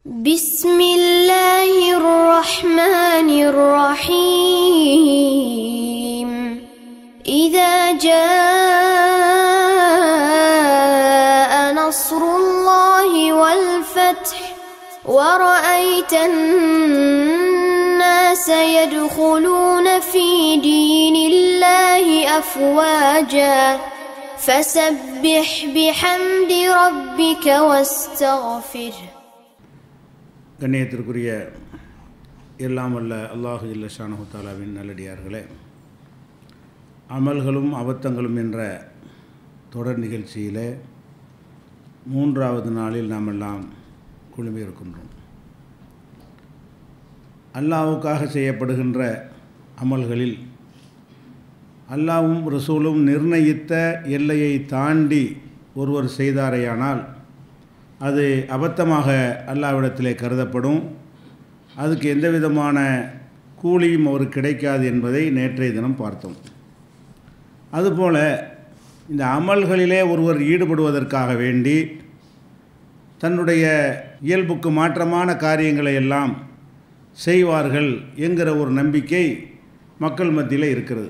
بسم الله الرحمن الرحيم إذا جاء نصر الله والفتح ورأيت الناس يدخلون في دين الله أفواجا فسبح بحمد ربك واستغفره கண்ணியத்திற்குரிய எல்லாம் வல்ல அல்லாஹு இல்ல ஷானஹு தாலாவின் நல்லடியார்களே அமல்களும் அபத்தங்களும் என்ற தொடர் நிகழ்ச்சியிலே மூன்றாவது நாளில் நாம் எல்லாம் குழுமி இருக்கின்றோம் அல்லாவுக்காக செய்யப்படுகின்ற அமல்களில் அல்லாவும் ரசூலும் நிர்ணயித்த எல்லையை தாண்டி ஒருவர் செய்தாரேயானால் அது அபத்தமாக அல்லாவிடத்திலே கருதப்படும் அதுக்கு எந்த விதமான கூலியும் அவருக்கு கிடைக்காது என்பதை நேற்றைய தினம் பார்த்தோம் அதுபோல் இந்த அமல்களிலே ஒருவர் ஈடுபடுவதற்காக வேண்டி தன்னுடைய இயல்புக்கு மாற்றமான காரியங்களை எல்லாம் செய்வார்கள் என்கிற ஒரு நம்பிக்கை மக்கள் மத்தியில் இருக்கிறது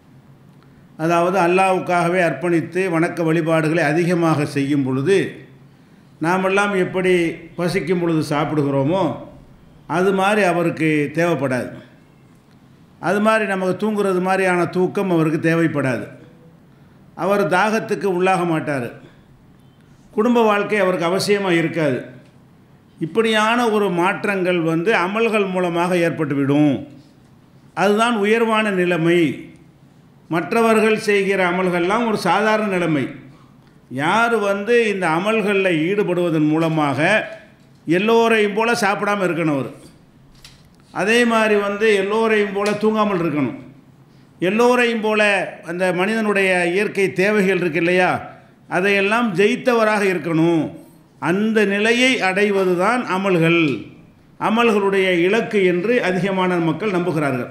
அதாவது அல்லாவுக்காகவே அர்ப்பணித்து வணக்க வழிபாடுகளை அதிகமாக செய்யும் பொழுது நாமெல்லாம் எப்படி பசிக்கும் பொழுது சாப்பிடுகிறோமோ அது மாதிரி அவருக்கு தேவைப்படாது அது மாதிரி நமக்கு தூங்குறது மாதிரியான தூக்கம் அவருக்கு தேவைப்படாது அவர் தாகத்துக்கு உள்ளாக மாட்டார் குடும்ப வாழ்க்கை அவருக்கு அவசியமாக இருக்காது இப்படியான ஒரு மாற்றங்கள் வந்து அமல்கள் மூலமாக ஏற்பட்டுவிடும் அதுதான் உயர்வான நிலைமை மற்றவர்கள் செய்கிற அமல்கள்லாம் ஒரு சாதாரண நிலைமை யார் வந்து இந்த அமல்களில் ஈடுபடுவதன் மூலமாக எல்லோரையும் போல் சாப்பிடாமல் இருக்கணும் அவர் அதே மாதிரி வந்து எல்லோரையும் போல் தூங்காமல் இருக்கணும் எல்லோரையும் போல அந்த மனிதனுடைய இயற்கை தேவைகள் இருக்கு இல்லையா அதையெல்லாம் ஜெயித்தவராக இருக்கணும் அந்த நிலையை அடைவது தான் அமல்கள் அமல்களுடைய இலக்கு என்று அதிகமான மக்கள் நம்புகிறார்கள்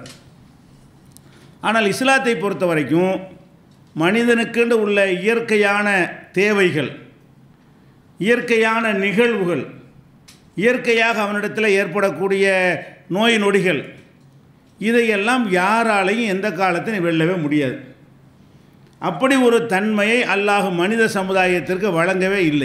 ஆனால் இஸ்லாத்தை பொறுத்த வரைக்கும் மனிதனுக்கென்று உள்ள இயற்கையான தேவைகள் இயற்கையான நிகழ்வுகள் இயற்கையாக அவனிடத்தில் ஏற்படக்கூடிய நோய் நொடிகள் இதையெல்லாம் யாராலையும் எந்த காலத்தையும் வெல்லவே முடியாது அப்படி ஒரு தன்மையை அல்லாஹ் மனித சமுதாயத்திற்கு வழங்கவே இல்லை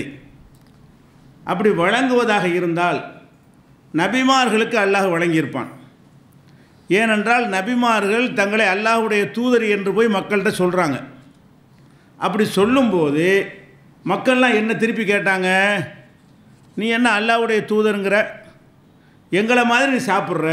அப்படி வழங்குவதாக இருந்தால் நபிமார்களுக்கு அல்லாஹ் வழங்கியிருப்பான் ஏனென்றால் நபிமார்கள் தங்களை அல்லாஹுடைய தூதர் என்று போய் மக்கள்கிட்ட சொல்கிறாங்க அப்படி சொல்லும்போது மக்கள்லாம் என்ன திருப்பி கேட்டாங்க நீ என்ன அல்லாவுடைய தூதருங்கிற எங்களை மாதிரி நீ சாப்பிட்ற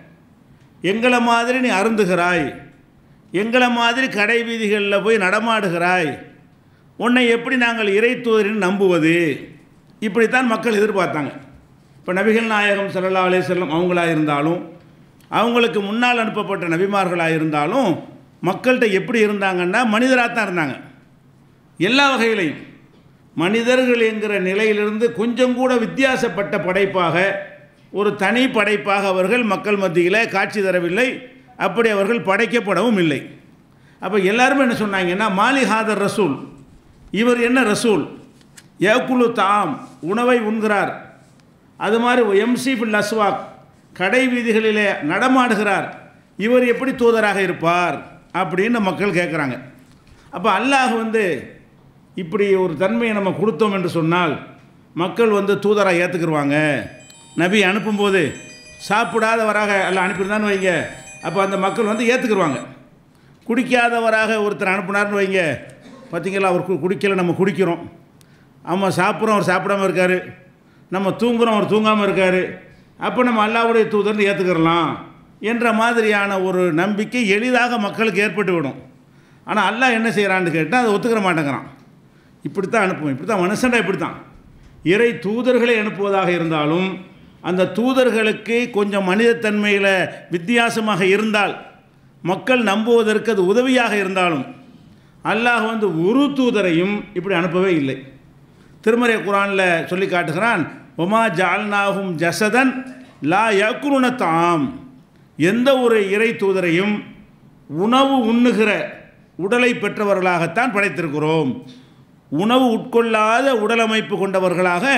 எங்களை மாதிரி நீ அருந்துகிறாய் எங்களை மாதிரி கடை வீதிகளில் போய் நடமாடுகிறாய் உன்னை எப்படி நாங்கள் இறை தூதரின்னு நம்புவது இப்படித்தான் மக்கள் எதிர்பார்த்தாங்க இப்போ நபிகள் நாயகம் சல்லா அலே செல்லம் அவங்களாக இருந்தாலும் அவங்களுக்கு முன்னால் அனுப்பப்பட்ட நபிமார்களாக இருந்தாலும் மக்கள்கிட்ட எப்படி இருந்தாங்கன்னா மனிதராக தான் இருந்தாங்க எல்லா வகையிலையும் மனிதர்கள் என்கிற நிலையிலிருந்து கொஞ்சம் கூட வித்தியாசப்பட்ட படைப்பாக ஒரு தனி படைப்பாக அவர்கள் மக்கள் மத்தியில் காட்சி தரவில்லை அப்படி அவர்கள் படைக்கப்படவும் இல்லை அப்போ எல்லாருமே என்ன சொன்னாங்கன்னா மாலிஹாதர் ரசூல் இவர் என்ன ரசூல் ஏக்குலு தாம் உணவை உண்கிறார் அது மாதிரி எம்சி பில் அஸ்வாக் கடை வீதிகளிலே நடமாடுகிறார் இவர் எப்படி தூதராக இருப்பார் அப்படின்னு மக்கள் கேட்குறாங்க அப்போ அல்லாஹ் வந்து இப்படி ஒரு தன்மையை நம்ம கொடுத்தோம் என்று சொன்னால் மக்கள் வந்து தூதராக ஏற்றுக்குருவாங்க நபி அனுப்பும்போது சாப்பிடாதவராக அல்ல அனுப்பியிருந்தான்னு வைங்க அப்போ அந்த மக்கள் வந்து ஏற்றுக்குருவாங்க குடிக்காதவராக ஒருத்தர் அனுப்புனார்னு வைங்க பார்த்திங்களா அவர் கு- குடிக்கல நம்ம குடிக்கிறோம் ஆமாம் சாப்பிட்றோம் அவர் சாப்பிடாம இருக்கார் நம்ம தூங்குறோம் அவர் தூங்காமல் இருக்கார் அப்போ நம்ம அல்லாவுடைய தூதர்னு ஏற்றுக்கிறலாம் என்ற மாதிரியான ஒரு நம்பிக்கை எளிதாக மக்களுக்கு ஏற்பட்டு விடும் ஆனால் அல்லாஹ் என்ன செய்கிறான்னு கேட்டால் அதை ஒத்துக்கிற மாட்டேங்கிறான் இப்படி தான் அனுப்புவோம் இப்படி தான் மனுஷன்டா இப்படி தான் இறை தூதர்களை அனுப்புவதாக இருந்தாலும் அந்த தூதர்களுக்கு கொஞ்சம் மனிதத்தன்மையில் வித்தியாசமாக இருந்தால் மக்கள் நம்புவதற்கு அது உதவியாக இருந்தாலும் அல்லாஹ் வந்து ஒரு தூதரையும் இப்படி அனுப்பவே இல்லை திருமறை குரானில் சொல்லி காட்டுகிறான் ஒமா ஜால்நாகும் ஜசதன் லா யக்குருண தாம் எந்த ஒரு இறை தூதரையும் உணவு உண்ணுகிற உடலை பெற்றவர்களாகத்தான் படைத்திருக்கிறோம் உணவு உட்கொள்ளாத உடலமைப்பு கொண்டவர்களாக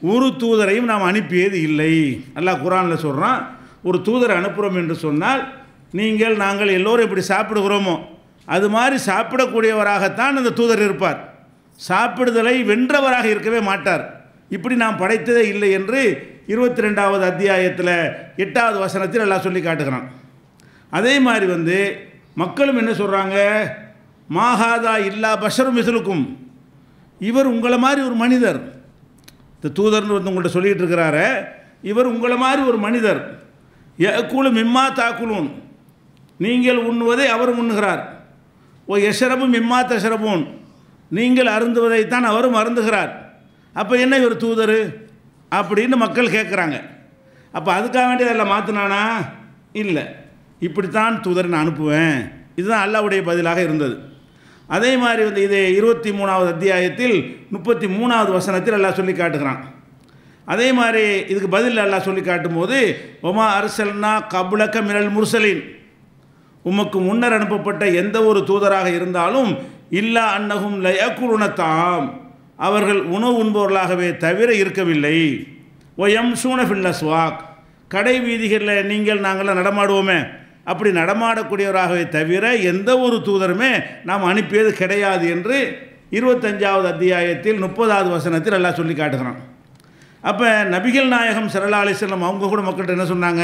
ஒரு தூதரையும் நாம் அனுப்பியது இல்லை அல்லாஹ் குரானில் சொல்கிறான் ஒரு தூதரை அனுப்புகிறோம் என்று சொன்னால் நீங்கள் நாங்கள் எல்லோரும் இப்படி சாப்பிடுகிறோமோ அது மாதிரி சாப்பிடக்கூடியவராகத்தான் அந்த தூதர் இருப்பார் சாப்பிடுதலை வென்றவராக இருக்கவே மாட்டார் இப்படி நாம் படைத்ததே இல்லை என்று இருபத்தி ரெண்டாவது அத்தியாயத்தில் எட்டாவது வசனத்தில் எல்லாம் சொல்லி காட்டுகிறான் அதே மாதிரி வந்து மக்களும் என்ன சொல்கிறாங்க மாகாதா இல்லா பஷரும் மிசலுக்கும் இவர் உங்களை மாதிரி ஒரு மனிதர் இந்த தூதர்னு வந்து உங்கள்கிட்ட சொல்லிகிட்டு இருக்கிறாரு இவர் உங்களை மாதிரி ஒரு மனிதர் எக்குழு மிம்மா தாக்குலூன் நீங்கள் உண்ணுவதை அவர் உண்ணுகிறார் ஓ எஷரபும் மிம்மா தஷரபூன் நீங்கள் அருந்துவதைத்தான் அவரும் அருந்துகிறார் அப்போ என்ன இவர் தூதர் அப்படின்னு மக்கள் கேட்குறாங்க அப்போ அதுக்காக வேண்டிய அதில் மாற்றினானா இல்லை இப்படித்தான் தூதரை நான் அனுப்புவேன் இதுதான் அல்லாவுடைய பதிலாக இருந்தது அதே மாதிரி வந்து இது இருபத்தி மூணாவது அத்தியாயத்தில் முப்பத்தி மூணாவது வசனத்தில் எல்லாம் சொல்லி காட்டுகிறான் அதே மாதிரி இதுக்கு பதில் எல்லாம் சொல்லி காட்டும்போது ஒமா அரசல்னா கபுலக்க மினல் முர்சலின் உமக்கு முன்னர் அனுப்பப்பட்ட எந்த ஒரு தூதராக இருந்தாலும் இல்லா அன்னகும் லயக்குழுனத்தாம் அவர்கள் உணவு உண்பவர்களாகவே தவிர இருக்கவில்லை ஒயம் சூனஃபில்லஸ்வாக் கடை வீதிகளில் நீங்கள் நாங்களாம் நடமாடுவோமே அப்படி நடமாடக்கூடியவராகவே தவிர எந்த ஒரு தூதருமே நாம் அனுப்பியது கிடையாது என்று இருபத்தஞ்சாவது அத்தியாயத்தில் முப்பதாவது வசனத்தில் எல்லாம் சொல்லி காட்டுகிறான் அப்போ நபிகள் நாயகம் சரலா அலிஸ்லாம் அவங்க கூட மக்கள்கிட்ட என்ன சொன்னாங்க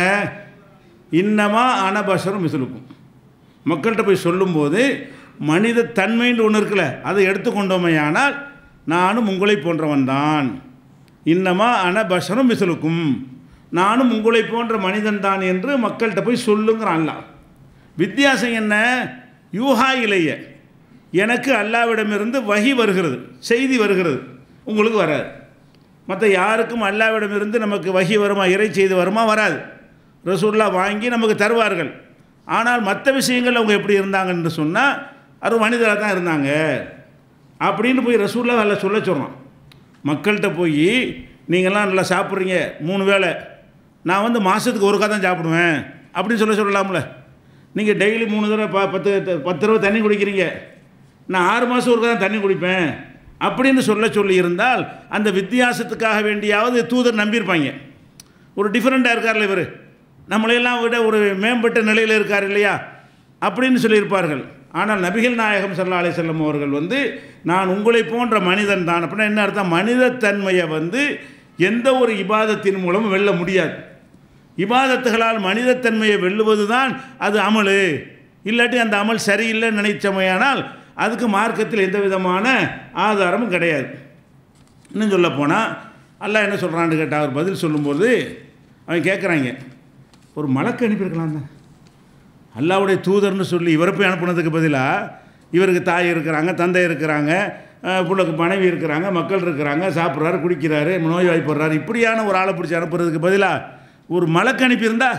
இன்னமா அனபசரும் மிசுலுக்கும் மக்கள்கிட்ட போய் சொல்லும்போது மனித தன்மைன்னு ஒன்று இருக்குல்ல அதை எடுத்துக்கொண்டோமையானால் நானும் உங்களை போன்றவன் தான் இன்னமா அனபசரும் மிசுலுக்கும் நானும் உங்களை போன்ற மனிதன் தான் என்று மக்கள்கிட்ட போய் சொல்லுங்கிறான் அல்லாஹ் வித்தியாசம் என்ன யூஹா இலைய எனக்கு அல்லாவிடமிருந்து வகி வருகிறது செய்தி வருகிறது உங்களுக்கு வராது மற்ற யாருக்கும் அல்லாவிடமிருந்து நமக்கு வகி வருமா இறை செய்தி வருமா வராது ரசூல்லா வாங்கி நமக்கு தருவார்கள் ஆனால் மற்ற விஷயங்கள் அவங்க எப்படி இருந்தாங்கன்னு சொன்னால் அது மனிதராக தான் இருந்தாங்க அப்படின்னு போய் ரசூல்லா நல்லா சொல்ல சொல்கிறான் மக்கள்கிட்ட போய் நீங்கள்லாம் நல்லா சாப்பிட்றீங்க மூணு வேளை நான் வந்து மாதத்துக்கு ஒருக்கா தான் சாப்பிடுவேன் அப்படின்னு சொல்ல சொல்லலாம்ல நீங்கள் டெய்லி மூணு தடவை ப பத்து பத்து தடவை தண்ணி குடிக்கிறீங்க நான் ஆறு மாதம் ஒருக்கா தான் தண்ணி குடிப்பேன் அப்படின்னு சொல்ல சொல்லி இருந்தால் அந்த வித்தியாசத்துக்காக வேண்டியாவது தூதர் நம்பியிருப்பாங்க ஒரு டிஃப்ரெண்ட்டாக இருக்கார்ல இவர் நம்மளையெல்லாம் விட ஒரு மேம்பட்ட நிலையில் இருக்கார் இல்லையா அப்படின்னு சொல்லியிருப்பார்கள் ஆனால் நபிகள் நாயகம் சல்லா அலி செல்லம் அவர்கள் வந்து நான் உங்களை போன்ற மனிதன் தான் அப்படின்னா என்ன அர்த்தம் மனிதத்தன்மையை வந்து எந்த ஒரு இபாதத்தின் மூலமும் வெல்ல முடியாது இபாதத்துகளால் மனிதத்தன்மையை வெல்லுவது தான் அது அமல் இல்லாட்டி அந்த அமல் சரியில்லைன்னு நினைச்சமையானால் அதுக்கு மார்க்கத்தில் எந்த விதமான ஆதாரமும் கிடையாது இன்னும் சொல்ல போனால் அல்லாஹ் என்ன சொல்கிறான்னு கேட்டால் அவர் பதில் சொல்லும்போது அவன் கேட்குறாங்க ஒரு மலக்கு அனுப்பியிருக்கலாம் தான் அல்லாவுடைய தூதர்னு சொல்லி இவரை போய் அனுப்புனதுக்கு பதிலாக இவருக்கு தாய் இருக்கிறாங்க தந்தை இருக்கிறாங்க பிள்ளைக்கு மனைவி இருக்கிறாங்க மக்கள் இருக்கிறாங்க சாப்பிட்றாரு குடிக்கிறாரு நோய் வாய்ப்படுறாரு இப்படியான ஒரு ஆளை பிடிச்சி அனுப்புறதுக்கு பதிலாக ஒரு மலக்கு அனுப்பியிருந்தா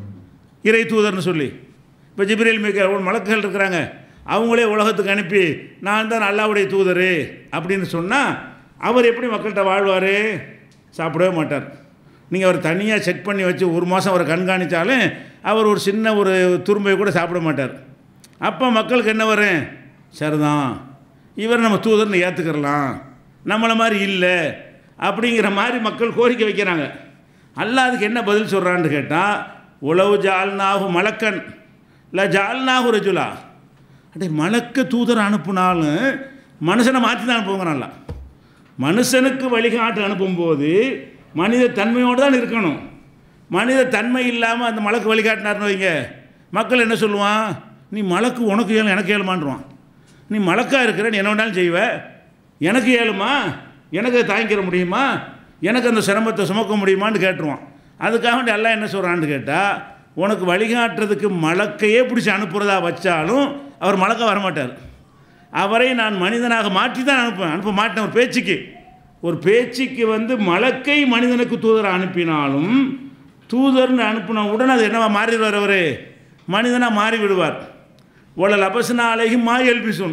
இறை தூதர்னு சொல்லி இப்போ ஜிப்ரேல் மிக ஒரு மலக்குகள் இருக்கிறாங்க அவங்களே உலகத்துக்கு அனுப்பி நான் தான் அல்லாவுடைய தூதர் அப்படின்னு சொன்னால் அவர் எப்படி மக்கள்கிட்ட வாழ்வார் சாப்பிடவே மாட்டார் நீங்கள் அவர் தனியாக செக் பண்ணி வச்சு ஒரு மாதம் அவரை கண்காணித்தாலும் அவர் ஒரு சின்ன ஒரு துரும்பை கூட சாப்பிட மாட்டார் அப்போ மக்களுக்கு என்ன வரும் சரிதான் இவர் நம்ம தூதர்னு ஏற்றுக்கிறலாம் நம்மளை மாதிரி இல்லை அப்படிங்கிற மாதிரி மக்கள் கோரிக்கை வைக்கிறாங்க அல்ல அதுக்கு என்ன பதில் சொல்கிறான்னு கேட்டால் உளவு ஜால்நாகு மலக்கன் இல்லை ஜால்நாகு ரஜுலா அடே மலக்க தூதர் அனுப்புனாலும் மனுஷனை மாற்றி தான் அனுப்புங்கிறான்ல மனுஷனுக்கு வழிகாட்டு அனுப்பும்போது மனித தன்மையோடு தான் இருக்கணும் மனித தன்மை இல்லாமல் அந்த மலக்கு வழிகாட்டினார்னு வைங்க மக்கள் என்ன சொல்லுவான் நீ மலக்கு உனக்கு ஏழும் எனக்கு ஏழுமான்றான் நீ மலக்காக இருக்கிற நீ என்ன வேணாலும் செய்வ எனக்கு ஏழுமா எனக்கு தாங்கிக்கிற முடியுமா எனக்கு அந்த சிரமத்தை சுமக்க முடியுமான்னு கேட்டுருவான் அதுக்காக வேண்டி எல்லாம் என்ன சொல்கிறான்னு கேட்டால் உனக்கு வழிகாட்டுறதுக்கு மலக்கையே பிடிச்சி அனுப்புகிறதா வச்சாலும் அவர் மலக்க வரமாட்டார் அவரை நான் மனிதனாக மாற்றி தான் அனுப்புவேன் அனுப்ப மாட்டேன் ஒரு பேச்சுக்கு ஒரு பேச்சுக்கு வந்து மலக்கை மனிதனுக்கு தூதரை அனுப்பினாலும் தூதர்னு அனுப்பின உடனே அது என்னவா மாறிடுவார் அவர் மனிதனாக மாறி விடுவார் உடல் அபசனா அழகி மா எல்பிசுன்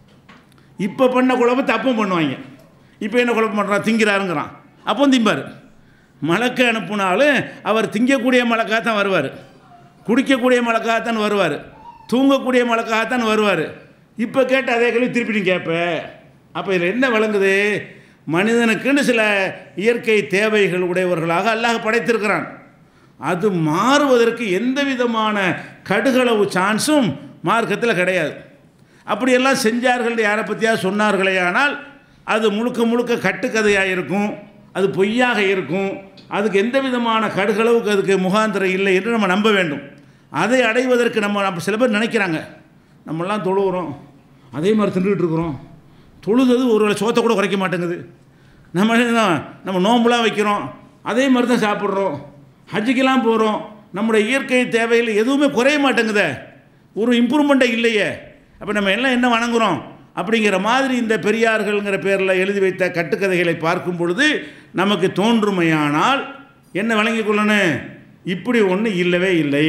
இப்போ பண்ண குழப்பம் தப்பும் பண்ணுவாங்க இப்போ என்ன குழப்பம் பண்ணுறான் திங்கிறாருங்கிறான் அப்போ திம்பார் மலக்கை அனுப்புனாலும் அவர் திங்கக்கூடிய மலக்காக தான் வருவார் குடிக்கக்கூடிய மலக்காகத்தான் வருவார் தூங்கக்கூடிய மலக்காகத்தான் வருவார் இப்போ கேட்ட அதே கேள்வி திருப்பி நீ கேட்ப அப்போ இதில் என்ன விளங்குது மனிதனுக்குன்னு சில இயற்கை தேவைகள் உடையவர்களாக அல்லாஹ் படைத்திருக்கிறான் அது மாறுவதற்கு எந்த விதமான கடுகளவு சான்ஸும் மார்க்கத்தில் கிடையாது அப்படியெல்லாம் செஞ்சார்கள் யாரை பற்றியா சொன்னார்களே ஆனால் அது முழுக்க முழுக்க கட்டுக்கதையாக இருக்கும் அது பொய்யாக இருக்கும் அதுக்கு எந்த விதமான கடுகளவுக்கு அதுக்கு முகாந்திரம் இல்லை என்று நம்ம நம்ப வேண்டும் அதை அடைவதற்கு நம்ம நம்ம சில பேர் நினைக்கிறாங்க நம்மெல்லாம் தொழுகிறோம் அதே மாதிரி தின்றுட்டு இருக்கிறோம் தொழுது ஒரு வேளை சோத்தை கூட குறைக்க மாட்டேங்குது நம்ம என்ன நம்ம நோம்புலாம் வைக்கிறோம் அதே மாதிரி தான் சாப்பிட்றோம் ஹஜ்ஜுக்கெல்லாம் போகிறோம் நம்முடைய இயற்கை தேவைகள் எதுவுமே குறைய மாட்டேங்குதே ஒரு இம்ப்ரூவ்மெண்ட்டே இல்லையே அப்போ நம்ம எல்லாம் என்ன வணங்குறோம் அப்படிங்கிற மாதிரி இந்த பெரியார்கள்ங்கிற பேரில் எழுதி வைத்த கட்டுக்கதைகளை பார்க்கும் பொழுது நமக்கு தோன்றுமையானால் என்ன வழங்கிக் கொள்ளணும் இப்படி ஒன்று இல்லவே இல்லை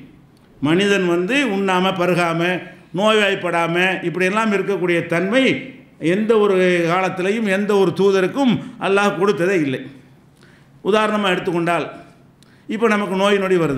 மனிதன் வந்து உண்ணாமல் பருகாமல் நோய்வாய்ப்படாமல் இப்படியெல்லாம் இருக்கக்கூடிய தன்மை எந்த ஒரு காலத்திலையும் எந்த ஒரு தூதருக்கும் அல்லாஹ் கொடுத்ததே இல்லை உதாரணமாக எடுத்துக்கொண்டால் இப்போ நமக்கு நோய் நொடி வருது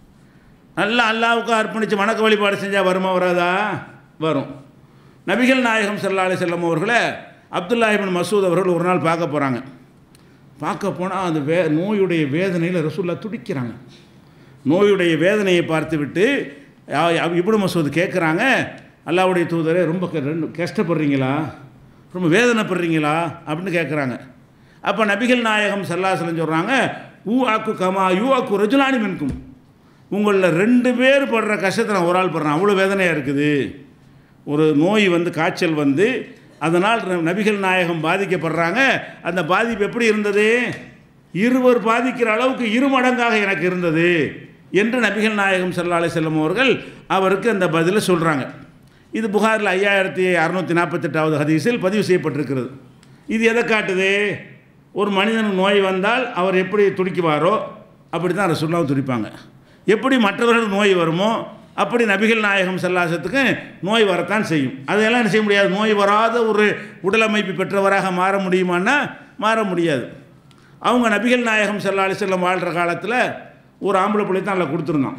நல்லா அல்லாவுக்கு அர்ப்பணித்து வணக்க வழிபாடு செஞ்சால் வருமா வராதா வரும் நபிகள் நாயகம் ஸல்லல்லாஹு அலைஹி செல்லம் அவர்களை அப்துல்லா இப்னு மசூத் அவர்கள் ஒரு நாள் பார்க்க போகிறாங்க பார்க்க போனால் அந்த வே நோயுடைய வேதனையில் ரசூல்லா துடிக்கிறாங்க நோயுடைய வேதனையை பார்த்துவிட்டு இப்னு மசூத் கேட்குறாங்க அல்லாவுடைய தூதரே ரொம்ப க- ரெண்டு கஷ்டப்படுறீங்களா ரொம்ப வேதனைப்படுறீங்களா அப்படின்னு கேட்குறாங்க அப்போ நபிகள் நாயகம் சல்லாசலம் சொல்கிறாங்க ஊ ஆக்கு கமா யூ ஆக்கு ரஜுலானி மின்கும் உங்களில் ரெண்டு பேர் படுற கஷ்டத்தை நான் ஒரு ஆள் படுறேன் அவ்வளோ வேதனையாக இருக்குது ஒரு நோய் வந்து காய்ச்சல் வந்து அதனால் ந- நபிகள் நாயகம் பாதிக்கப்படுறாங்க அந்த பாதிப்பு எப்படி இருந்தது இருவர் பாதிக்கிற அளவுக்கு இரு மடங்காக எனக்கு இருந்தது என்று நபிகள் நாயகம் ஸல்லல்லாஹு அலைஹி செல்லம் அவர்கள் அவருக்கு அந்த பதிலை சொல்கிறாங்க இது புகாரில் ஐயாயிரத்தி அறநூற்றி நாற்பத்தெட்டாவது ஹதீஸில் பதிவு செய்யப்பட்டிருக்கிறது இது எதை காட்டுது ஒரு மனிதனுக்கு நோய் வந்தால் அவர் எப்படி துடிக்குவாரோ அப்படி தான் ரசூல்லாவும் துடிப்பாங்க எப்படி மற்றவர்களுக்கு நோய் வருமோ அப்படி நபிகள் நாயகம் செல்லாசத்துக்கு நோய் வரத்தான் செய்யும் அதையெல்லாம் என்ன செய்ய முடியாது நோய் வராத ஒரு உடலமைப்பு பெற்றவராக மாற முடியுமான்னா மாற முடியாது அவங்க நபிகள் நாயகம் ஸல்லல்லாஹு அலைஹி வஸல்லம் வாழ்கிற காலத்தில் ஒரு ஆம்பளை பிள்ளை தான் அதில் கொடுத்துருந்தான்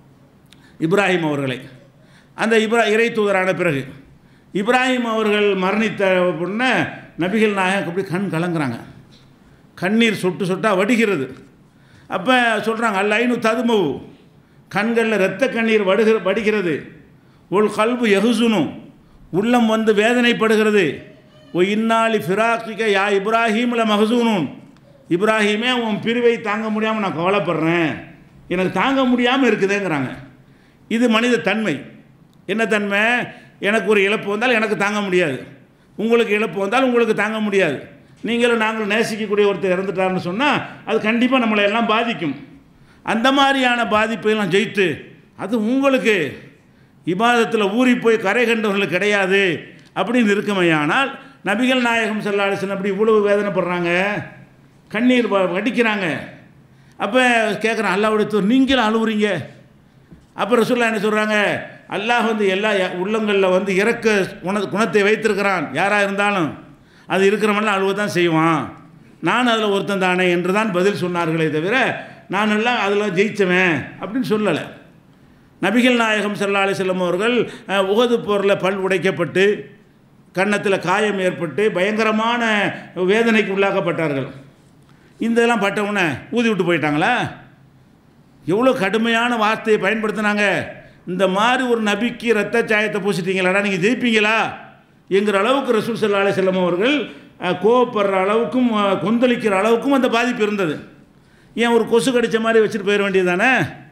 இப்ராஹிம் அவர்களை அந்த இப்ரா இறை தூதரான பிறகு இப்ராஹிம் அவர்கள் மரணித்த உடனே நபிகள் நாயகம் அப்படி கண் கலங்குறாங்க கண்ணீர் சொட்டு சொட்டாக வடிகிறது அப்போ சொல்கிறாங்க அல்ல ஐநூ ததுமவு கண்களில் இரத்த கண்ணீர் வடுகிற வடிகிறது உள் கல்பு எகுசுனும் உள்ளம் வந்து வேதனைப்படுகிறது ஓ இன்னாலி ஃபிராக்கிக்க யா இப்ராஹீமில் மகசூனும் இப்ராஹீமே உன் பிரிவை தாங்க முடியாமல் நான் கவலைப்படுறேன் எனக்கு தாங்க முடியாமல் இருக்குதேங்கிறாங்க இது மனித தன்மை என்ன தன்மை எனக்கு ஒரு இழப்பு வந்தால் எனக்கு தாங்க முடியாது உங்களுக்கு இழப்பு வந்தால் உங்களுக்கு தாங்க முடியாது நீங்களும் நாங்களும் நேசிக்கக்கூடிய ஒருத்தர் இறந்துட்டாருன்னு சொன்னால் அது கண்டிப்பாக நம்மளை எல்லாம் பாதிக்கும் அந்த மாதிரியான பாதிப்பை எல்லாம் ஜெயித்து அது உங்களுக்கு இபாதத்தில் ஊறி போய் கரை கண்டவர்களுக்கு கிடையாது அப்படின்னு இருக்குமையானால் நபிகள் நாயகம் செல்லாலிசன் அப்படி இவ்வளவு வேதனைப்படுறாங்க கண்ணீர் வ- வடிக்கிறாங்க அப்போ கேட்குறான் அல்லாவுடைய தூர் நீங்களும் அழுவுறீங்க அப்போ ரசூல்லா என்ன சொல்கிறாங்க அல்லாஹ் வந்து எல்லா ய- உள்ளங்களில் வந்து இறக்க குண குணத்தை வைத்திருக்கிறான் யாராக இருந்தாலும் அது இருக்கிறவன்லாம் அழுவ தான் செய்வான் நான் அதில் ஒருத்தன் தானே என்று தான் பதில் சொன்னார்களே தவிர நான் எல்லாம் அதில் ஜெயிச்சவன் அப்படின்னு சொல்லலை நபிகள் நாயகம் ஸல்லல்லாஹு அலைஹி வஸல்லம் அவர்கள் அஹ், உகது போரில் பல் உடைக்கப்பட்டு கன்னத்தில் காயம் ஏற்பட்டு பயங்கரமான வேதனைக்கு உள்ளாக்கப்பட்டார்கள் இந்த இதெல்லாம் பட்டவுடனே ஊதி விட்டு போயிட்டாங்களா எவ்வளோ கடுமையான வார்த்தையை பயன்படுத்தினாங்க இந்த மாதிரி ஒரு நபிக்கு ரத்த சாயத்தை பூசிட்டீங்களாடா நீங்கள் ஜெயிப்பீங்களா என்கிற அளவுக்கு ரசூல் சல்லா அலைஹி வஸல்லம் அவர்கள் அஹ், கோவப்படுற அளவுக்கும் அஹ், கொந்தளிக்கிற அளவுக்கும் அந்த பாதிப்பு இருந்தது ஏன் ஒரு கொசு கடிச்ச மாதிரி வச்சுட்டு போயிட வேண்டியது தானே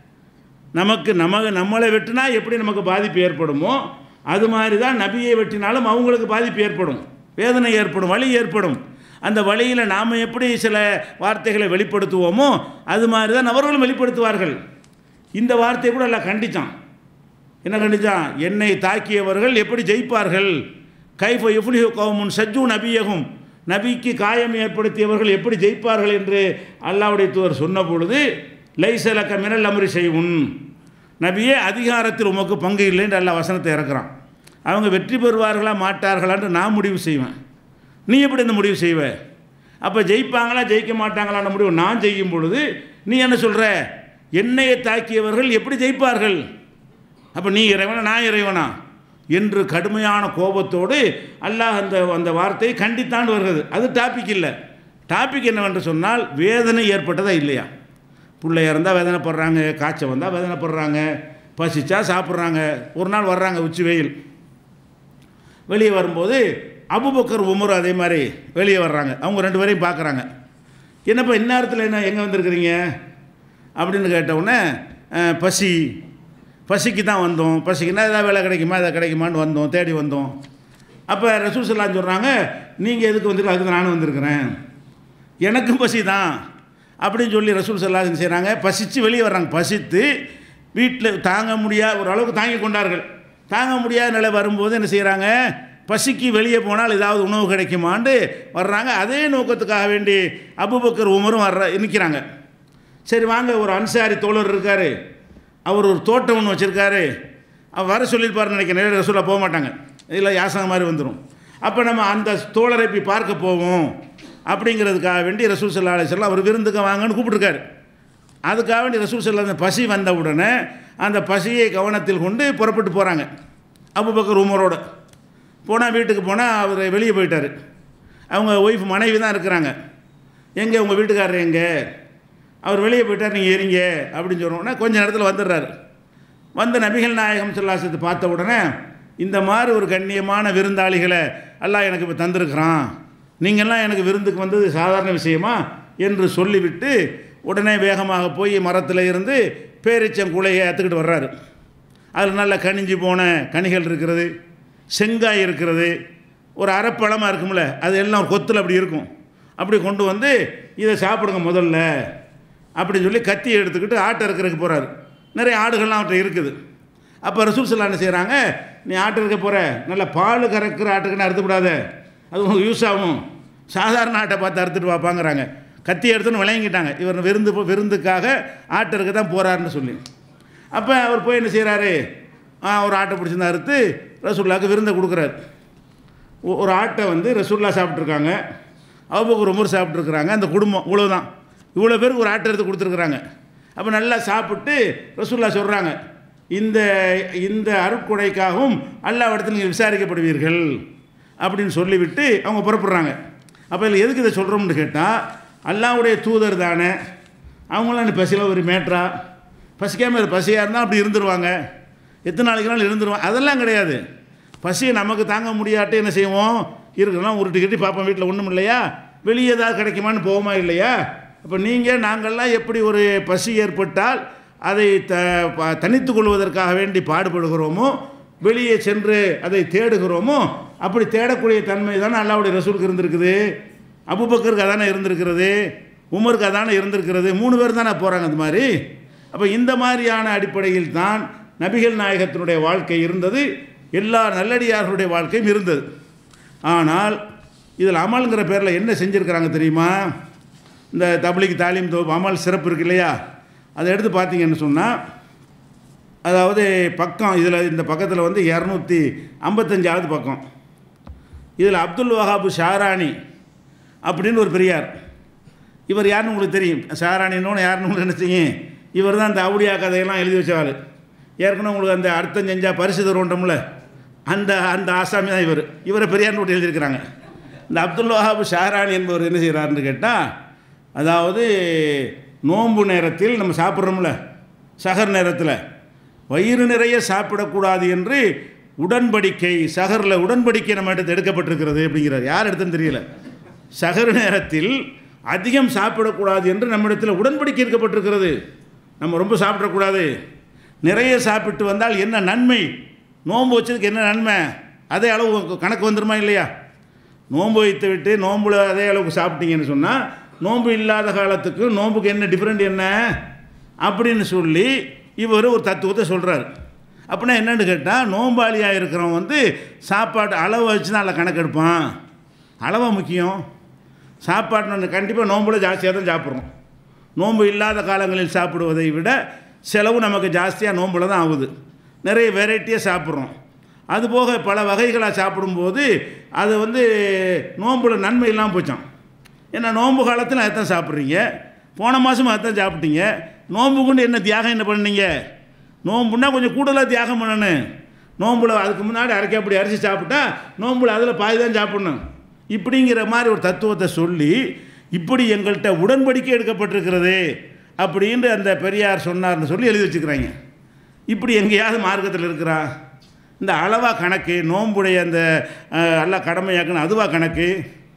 நமக்கு நமக்கு நம்மளை வெட்டினா எப்படி நமக்கு பாதிப்பு ஏற்படுமோ அது மாதிரி தான் நபியை வெட்டினாலும் அவங்களுக்கு பாதிப்பு ஏற்படும் வேதனை ஏற்படும் வலி ஏற்படும் அந்த வழியில் நாம் எப்படி சில வார்த்தைகளை வெளிப்படுத்துவோமோ அது மாதிரி தான் அவர்களும் வெளிப்படுத்துவார்கள் இந்த வார்த்தையை கூட எல்லாம் கண்டிச்சான் என்ன கண்டிச்சான் என்னை தாக்கியவர்கள் எப்படி ஜெயிப்பார்கள் கைஃப எஃப்லிஹு கவுமுன் சஜ்ஜு நபியகும் நபிக்கு காயம் ஏற்படுத்தியவர்கள் எப்படி ஜெயிப்பார்கள் என்று அல்லாவுடைய தூதர் சொன்ன பொழுது லைசலக்க மினல் அமரி செய்வுன் நபியே அதிகாரத்தில் உமக்கு பங்கு இல்லை என்று அல்லாஹ் வசனத்தை இறக்குறான் அவங்க வெற்றி பெறுவார்களா மாட்டார்களான்னு நான் முடிவு செய்வேன் நீ எப்படி இந்த முடிவு செய்வ அப்போ ஜெயிப்பாங்களா ஜெயிக்க மாட்டாங்களான்னு முடிவு நான் செய்யும் பொழுது நீ என்ன சொல்கிற என்னையை தாக்கியவர்கள் எப்படி ஜெயிப்பார்கள் அப்போ நீ இறைவனா நான் இறைவனா என்று கடுமையான கோபத்தோடு அல்லாஹ் அந்த அந்த வார்த்தையை கண்டித்தான் வருகிறது அது டாபிக் இல்லை டாபிக் என்னவென்று சொன்னால் வேதனை ஏற்பட்டதா இல்லையா பிள்ளையா இருந்தால் வேதனைப்படுறாங்க காய்ச்சல் வந்தால் வேதனைப்படுறாங்க பசிச்சா சாப்பிட்றாங்க ஒரு நாள் வர்றாங்க உச்சி வெயில் வெளியே வரும்போது அபுபக்கர் உமர் அதே மாதிரி வெளியே வர்றாங்க அவங்க ரெண்டு பேரையும் பார்க்குறாங்க என்னப்பா இந்நேரத்தில் என்ன எங்கே வந்திருக்கிறீங்க அப்படின்னு கேட்டவுடனே "அஹ், பசி பசிக்கு தான் வந்தோம் பசிக்குன்னா ஏதாவது வேலை கிடைக்குமா எதாவது கிடைக்குமான்னு வந்தோம் தேடி வந்தோம் அப்போ ரசூல் சொல்லான்னு சொல்கிறாங்க நீங்கள் எதுக்கு வந்திருக்கீங்க அதுக்கு நானும் வந்திருக்கிறேன் எனக்கும் பசி தான் அப்படின்னு சொல்லி ரசூல் சல்லா என்ன செய்கிறாங்க பசித்து வெளியே வர்றாங்க பசித்து வீட்டில் தாங்க முடியாத ஒரு அளவுக்கு தாங்கி கொண்டார்கள் தாங்க முடியாத நிலை வரும்போது என்ன செய்கிறாங்க பசிக்கு வெளியே போனால் ஏதாவது உணவு கிடைக்குமான்னு வர்றாங்க அதே நோக்கத்துக்காக வேண்டி அபுபக்கர் உமரும் வர்ற நிற்கிறாங்க சரி வாங்க ஒரு அன்சாரி தோழர் இருக்கார் அவர் ஒரு தோட்டம் ஒன்று வச்சுருக்காரு அவர் வர சொல்லியிருப்பாருன்னு நினைக்கிறேன் நேரடி ரசூலா போக மாட்டாங்க இல்லை யாசகம் மாதிரி வந்துடும் அப்போ நம்ம அந்த தோழரை போய் பார்க்க போவோம் அப்படிங்கிறதுக்காக வேண்டி ரசூல் சல்லா அலிஸ்லாம் அவர் விருந்துக்கு வாங்கன்னு கூப்பிட்ருக்காரு அதுக்காக வேண்டி ரசூல் சல்லா அந்த பசி வந்த உடனே அந்த பசியை கவனத்தில் கொண்டு புறப்பட்டு போகிறாங்க அபுபக்கர் உமரோட போனால் வீட்டுக்கு போனால் அவர் வெளியே போயிட்டார் அவங்க ஒய்ஃப் மனைவி தான் இருக்கிறாங்க எங்கே உங்கள் வீட்டுக்காரர் எங்கே அவர் வெளியே போயிட்டார் நீங்கள் இருங்க அப்படின்னு சொன்ன உடனே கொஞ்ச நேரத்தில் வந்துடுறாரு வந்து நபிகள் நாயகம் சொல்லாசத்தை பார்த்த உடனே இந்த மாதிரி ஒரு கண்ணியமான விருந்தாளிகளை அல்லாஹ் எனக்கு இப்போ தந்திருக்கிறான் நீங்கள்லாம் எனக்கு விருந்துக்கு வந்தது சாதாரண விஷயமா என்று சொல்லிவிட்டு உடனே வேகமாக போய் மரத்தில் இருந்து பேரிச்சங்குலையை ஏற்றுக்கிட்டு வர்றாரு அதில் நல்ல கனிஞ்சு போன கனிகள் இருக்கிறது செங்காய் இருக்கிறது ஒரு அரைப்பழமாக இருக்கும்ல அது எல்லாம் ஒரு கொத்தில் அப்படி இருக்கும் அப்படி கொண்டு வந்து இதை சாப்பிடுங்க முதல்ல அப்படின்னு சொல்லி கத்தி எடுத்துக்கிட்டு ஆட்டை இருக்கிறதுக்கு போகிறாரு நிறைய ஆடுகள்லாம் அவர்கிட்ட இருக்குது அப்போ ரசூல் சல்லா என்ன செய்கிறாங்க நீ ஆட்டு இருக்க போகிற நல்ல பால் கறக்கிற ஆட்டுக்குன்னு அறுத்துக்கூடாத அது உங்களுக்கு யூஸ் ஆகும் சாதாரண ஆட்டை பார்த்து அறுத்துட்டு வாப்பாங்கிறாங்க கத்தி எடுத்துன்னு விளங்கிட்டாங்க இவர் விருந்து விருந்துக்காக ஆட்டு இருக்க தான் போகிறாருன்னு சொல்லி அப்போ அவர் போய் என்ன செய்கிறாரு ஒரு ஆட்டை பிடிச்சிருந்து அறுத்து ரசூல்லாவுக்கு விருந்தை கொடுக்குறாரு ஒ- ஒரு ஆட்டை வந்து ரசூல்லா சாப்பிட்ருக்காங்க அவுபக்கர் உமர் சாப்பிட்ருக்குறாங்க அந்த குடும்பம் இவ்வளோதான் இவ்வளோ பேருக்கு ஒரு ஆட்டை எடுத்து கொடுத்துருக்குறாங்க அப்போ நல்லா சாப்பிட்டு ரசூல்லா சொல்கிறாங்க இந்த இந்த அருட்கொடைக்காகவும் அல்லாவிடத்தில் நீங்கள் விசாரிக்கப்படுவீர்கள் அப்படின்னு சொல்லிவிட்டு அவங்க புறப்படுறாங்க அப்போ இதில் எதுக்கு இதை சொல்கிறோம்னு கேட்டால் அல்லாவுடைய தூதர் தானே அவங்களாம் இந்த பசியில் ஒரு மேட்ரா பசிக்காமல் பசியாக இருந்தால் அப்படி இருந்துருவாங்க எத்தனை நாளைக்கு நாள் இருந்துருவாங்க அதெல்லாம் கிடையாது பசியை நமக்கு தாங்க முடியாட்டி என்ன செய்வோம் இருக்கலாம் உருட்டி கட்டி பார்ப்போம் வீட்டில் ஒன்றும் இல்லையா வெளியே ஏதாவது கிடைக்குமான்னு போவோமா இல்லையா அப்போ நீங்கள் நாங்கள்லாம் எப்படி ஒரு பசி ஏற்பட்டால் அதை த ப- தனித்துக் கொள்வதற்காக வேண்டி பாடுபடுகிறோமோ வெளியே சென்று அதை தேடுகிறோமோ அப்படி தேடக்கூடிய தன்மை தானே அல்லாவுடைய ரசூலுக்கு இருந்திருக்குது அபுபக்கருக்கு அதானே இருந்திருக்கிறது உமருக்கு அதானே இருந்திருக்கிறது மூணு பேர் தானே போகிறாங்க அந்த மாதிரி அப்போ இந்த மாதிரியான அடிப்படையில் தான் நபிகள் நாயகத்தினுடைய வாழ்க்கை இருந்தது எல்லா நல்லடியார்களுடைய வாழ்க்கையும் இருந்தது ஆனால் இதில் அமல்ங்கிற பேரில் என்ன செஞ்சுருக்கிறாங்க தெரியுமா இந்த தப்லிக் தாலீம் தோ அமல் சிறப்பு இருக்கு இல்லையா அதை எடுத்து பார்த்தீங்கன்னு சொன்னால் அதாவது பக்கம் இதில் இந்த பக்கத்தில் வந்து இரநூத்தி ஐம்பத்தஞ்சாவது பக்கம் இதில் அப்துல் வஹாபு ஷாரானி அப்படின்னு ஒரு பெரியார் இவர் யாருன்னு உங்களுக்கு தெரியும் ஷாரானின்னு யாருன்னு உங்களுக்கு என்ன செய்யும் இவர் தான் இந்த அவுடியா கதையெல்லாம் எழுதி வச்சவாள் ஏற்கனவே உங்களுக்கு அந்த அர்த்தம் செஞ்சால் பரிசு தருவோன்றோம்ல அந்த அந்த ஆசாமி தான் இவர் இவரை பெரியார்னு போட்டு எழுதியிருக்கிறாங்க இந்த அப்துல் வஹாபு ஷாரானி என்பவர் என்ன செய்கிறாருன்னு கேட்டால் அதாவது நோன்பு நேரத்தில் நம்ம சாப்பிட்றோம்ல சகர் நேரத்தில் வயிறு நிறைய சாப்பிடக்கூடாது என்று உடன்படிக்கை சகரில் உடன்படிக்கை நம்ம எடுத்து எடுக்கப்பட்டிருக்கிறது அப்படிங்கிறார் யார் எடுத்துன்னு தெரியல சகர் நேரத்தில் அதிகம் சாப்பிடக்கூடாது என்று நம்மிடத்தில் உடன்படிக்கை இருக்கப்பட்டிருக்கிறது நம்ம ரொம்ப சாப்பிடக்கூடாது நிறைய சாப்பிட்டு வந்தால் என்ன நன்மை நோன்பு வச்சதுக்கு என்ன நன்மை அதே அளவு கணக்கு வந்துருமா இல்லையா நோன்பு வைத்து விட்டு நோன்புல அதே அளவுக்கு சாப்பிட்டீங்கன்னு சொன்னால் நோன்பு இல்லாத காலத்துக்கு நோன்புக்கு என்ன டிஃப்ரெண்ட் என்ன அப்படின்னு சொல்லி இவர் ஒரு தத்துவத்தை சொல்கிறார் அப்படின்னா என்னன்னு கேட்டால் நோம்பாளியாக இருக்கிறவன் வந்து சாப்பாடு அளவை வச்சு தான் அதில் கணக்கெடுப்பான் அளவை முக்கியம் சாப்பாடு கண்டிப்பாக நோன்புல ஜாஸ்தியாக தான் சாப்பிட்றோம் நோன்பு இல்லாத காலங்களில் சாப்பிடுவதை விட செலவு நமக்கு ஜாஸ்தியாக நோன்புல தான் ஆகுது நிறைய வெரைட்டியாக சாப்பிட்றோம் அதுபோக பல வகைகளாக சாப்பிடும்போது அது வந்து நோன்புல நன்மை இல்லாமல் போச்சான் ஏன்னா நோன்பு காலத்தில் அதைத்தான் சாப்பிட்றீங்க போன மாதமும் அதைத்தான் சாப்பிட்டீங்க நோன்பு கொண்டு என்ன தியாகம் என்ன பண்ணீங்க நோன்புன்னா கொஞ்சம் கூடுதலாக தியாகம் பண்ணணும் நோம்புல அதுக்கு முன்னாடி அரைக்கப்படி அரிசி சாப்பிட்டா நோம்புல அதில் பாதி தான் சாப்பிடணும் இப்படிங்கிற மாதிரி ஒரு தத்துவத்தை சொல்லி இப்படி எங்கள்கிட்ட உடன்படிக்கை எடுக்கப்பட்டிருக்கிறது அப்படின்னு அந்த பெரியார் சொன்னார்னு சொல்லி எழுதி வச்சுக்கிறாங்க இப்படி எங்கேயாவது மார்க்கத்தில் இருக்கிறா இந்த அளவா கணக்கு நோம்புடைய அந்த அஹ், அல்லாஹ் கடமையாக்குன்னு அதுவா கணக்கு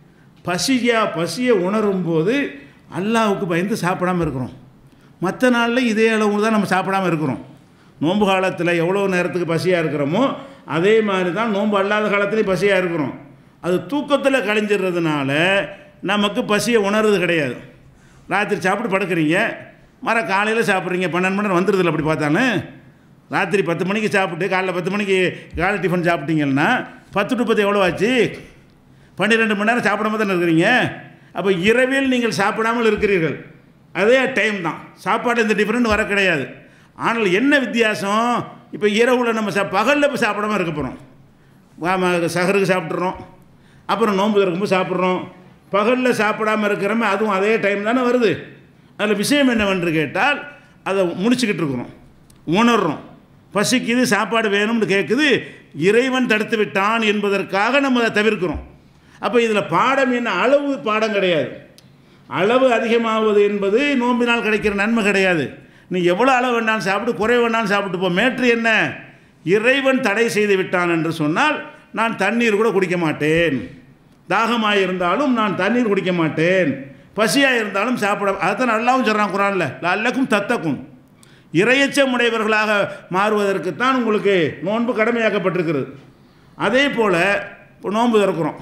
பசியா பசியை உணரும் போது அல்லாவுக்கு பயந்து சாப்பிடாம இருக்கிறோம் மற்ற நாளில் இதே அளவு தான் நம்ம சாப்பிடாம இருக்கிறோம் நோன்பு காலத்தில் எவ்வளோ நேரத்துக்கு பசியாக இருக்கிறோமோ அதே மாதிரி தான் நோன்பு அல்லாத காலத்துலேயும் பசியாக இருக்கிறோம் அது தூக்கத்தில் கழிஞ்சிடுறதுனால நமக்கு பசியை உணர்றது கிடையாது ராத்திரி சாப்பிட்டு படுக்கிறீங்க மர காலையில் சாப்பிட்றீங்க பன்னெண்டு மணி நேரம் வந்துடுதில்ல அப்படி பார்த்தாலும் ராத்திரி பத்து மணிக்கு சாப்பிட்டு காலைல பத்து மணிக்கு காலை டிஃபன் சாப்பிட்டீங்கன்னா பத்து டு பத்து எவ்வளோ ஆச்சு பன்னிரெண்டு மணி நேரம் சாப்பிடாம தானே இருக்கிறீங்க அப்போ இரவில் நீங்கள் சாப்பிடாமல் இருக்கிறீர்கள் அதே டைம் தான் சாப்பாடு இந்த டிஃப்ரெண்ட் வர கிடையாது ஆனால் என்ன வித்தியாசம் இப்போ இரவில் நம்ம சா பகலில் இப்போ சாப்பிடாம இருக்க போகிறோம் சகருக்கு சாப்பிட்றோம் அப்புறம் நோன்பு திறக்கும்போது சாப்பிட்றோம் பகலில் சாப்பிடாம இருக்கிறோமே அதுவும் அதே டைம் தானே வருது அதில் விஷயம் என்னவென்று கேட்டால் அதை முடிச்சுக்கிட்டு இருக்கிறோம் உணர்றோம் பசிக்குது சாப்பாடு வேணும்னு கேட்குது இறைவன் தடுத்து விட்டான் என்பதற்காக நம்ம அதை தவிர்க்கிறோம் அப்போ இதில் பாடம் என்ன அளவு பாடம் கிடையாது அளவு அதிகமாவது என்பது நோம்பினால் கிடைக்கிற நன்மை கிடையாது நீ எவ்வளோ அளவு வேணாலும் சாப்பிட்டு குறை வேணாலும் சாப்பிட்டு போ மேற்று என்ன இறைவன் தடை செய்து விட்டான் என்று சொன்னால் நான் தண்ணீர் கூட குடிக்க மாட்டேன் தாகமாக இருந்தாலும் நான் தண்ணீர் குடிக்க மாட்டேன் பசியாக இருந்தாலும் சாப்பிட அதைத்தான் நல்லாவும் சொல்கிறான் குரானில் அல்லக்கும் தத்தக்கும் இரையச்சம் உடையவர்களாக மாறுவதற்குத்தான் உங்களுக்கு நோன்பு கடமையாக்கப்பட்டிருக்கிறது அதே போல் இப்போ நோன்பு திறக்கிறோம்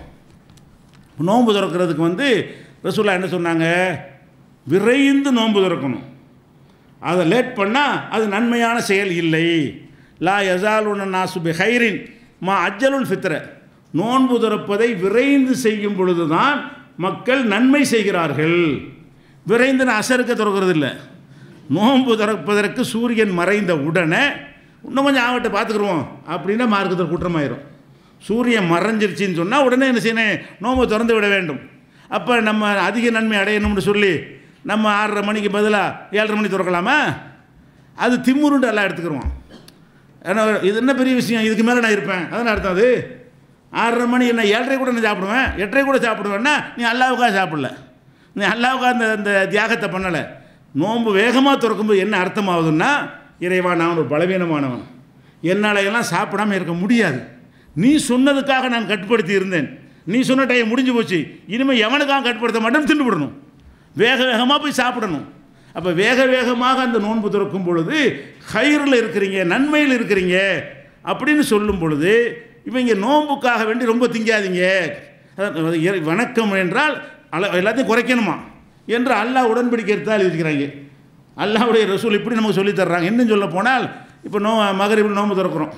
நோன்பு திறக்கிறதுக்கு வந்து ரசூல்லா என்ன சொன்னாங்க விரைந்து நோன்பு திறக்கணும் அதை லேட் பண்ணால் அது நன்மையான செயல் இல்லை லா யசால் உன நாசுபி ஹைரின் மா அஜலுல் ஃபித்ர நோன்பு திறப்பதை விரைந்து செய்யும் பொழுது தான் மக்கள் நன்மை செய்கிறார்கள் விரைந்து நான் அசருக்க திறக்கிறது இல்லை நோன்பு திறப்பதற்கு சூரியன் மறைந்த உடனே இன்னும் கொஞ்சம் ஆகட்ட பார்த்துக்குருவோம் அப்படின்னா மார்க்கத்தில் குற்றமாயிரும் சூரியன் மறைஞ்சிருச்சின்னு சொன்னால் உடனே என்ன செய்யணும் நோன்பு திறந்து விட வேண்டும் அப்போ நம்ம அதிக நன்மை அடையணும்னு சொல்லி நம்ம ஆறரை மணிக்கு பதிலாக ஏழரை மணி திறக்கலாமா அது திம்முருண்டு எல்லாம் எடுத்துக்கிருவோம் ஏன்னா இது என்ன பெரிய விஷயம் இதுக்கு மேலே நான் இருப்பேன் அதான் அர்த்தம் அது ஆறரை மணி என்ன ஏழரை கூட நான் சாப்பிடுவேன் எட்டரை கூட சாப்பிடுவேன்னா நீ அல்லாவுக்காக சாப்பிடல நீ அல்லாவுக்காக அந்த அந்த தியாகத்தை பண்ணலை நோன்பு வேகமாக திறக்கும்போது என்ன அர்த்தமாகுதுன்னா இறைவா நான் ஒரு பலவீனமானவன் என்னால் எல்லாம் சாப்பிடாம இருக்க முடியாது நீ சொன்னதுக்காக நான் கட்டுப்படுத்தி இருந்தேன் நீ சொன்ன டைம் முடிஞ்சு போச்சு இனிமேல் எவனுக்காக கட்டுப்படுத்த மாட்டேன் தின்னு விடணும் வேக வேகமாக போய் சாப்பிடணும் அப்போ வேக வேகமாக அந்த நோன்பு திறக்கும் பொழுது ஹைரில் இருக்கிறீங்க நன்மையில் இருக்கிறீங்க அப்படின்னு சொல்லும் பொழுது இவங்க நோன்புக்காக வேண்டி ரொம்ப திங்காதீங்க அதான் இறை- வணக்கம் என்றால் அள எல்லாத்தையும் குறைக்கணுமா என்று அல்லாஹ் உடன்படிக்கை எடுத்தால் இருக்கிறாங்க அல்லாஹ்வுடைய ரசூல் இப்படி நமக்கு சொல்லித் தர்றாங்க இன்னும் சொல்ல போனால் இப்போ நோ மகரிபில் நோன்பு திறக்கிறோம்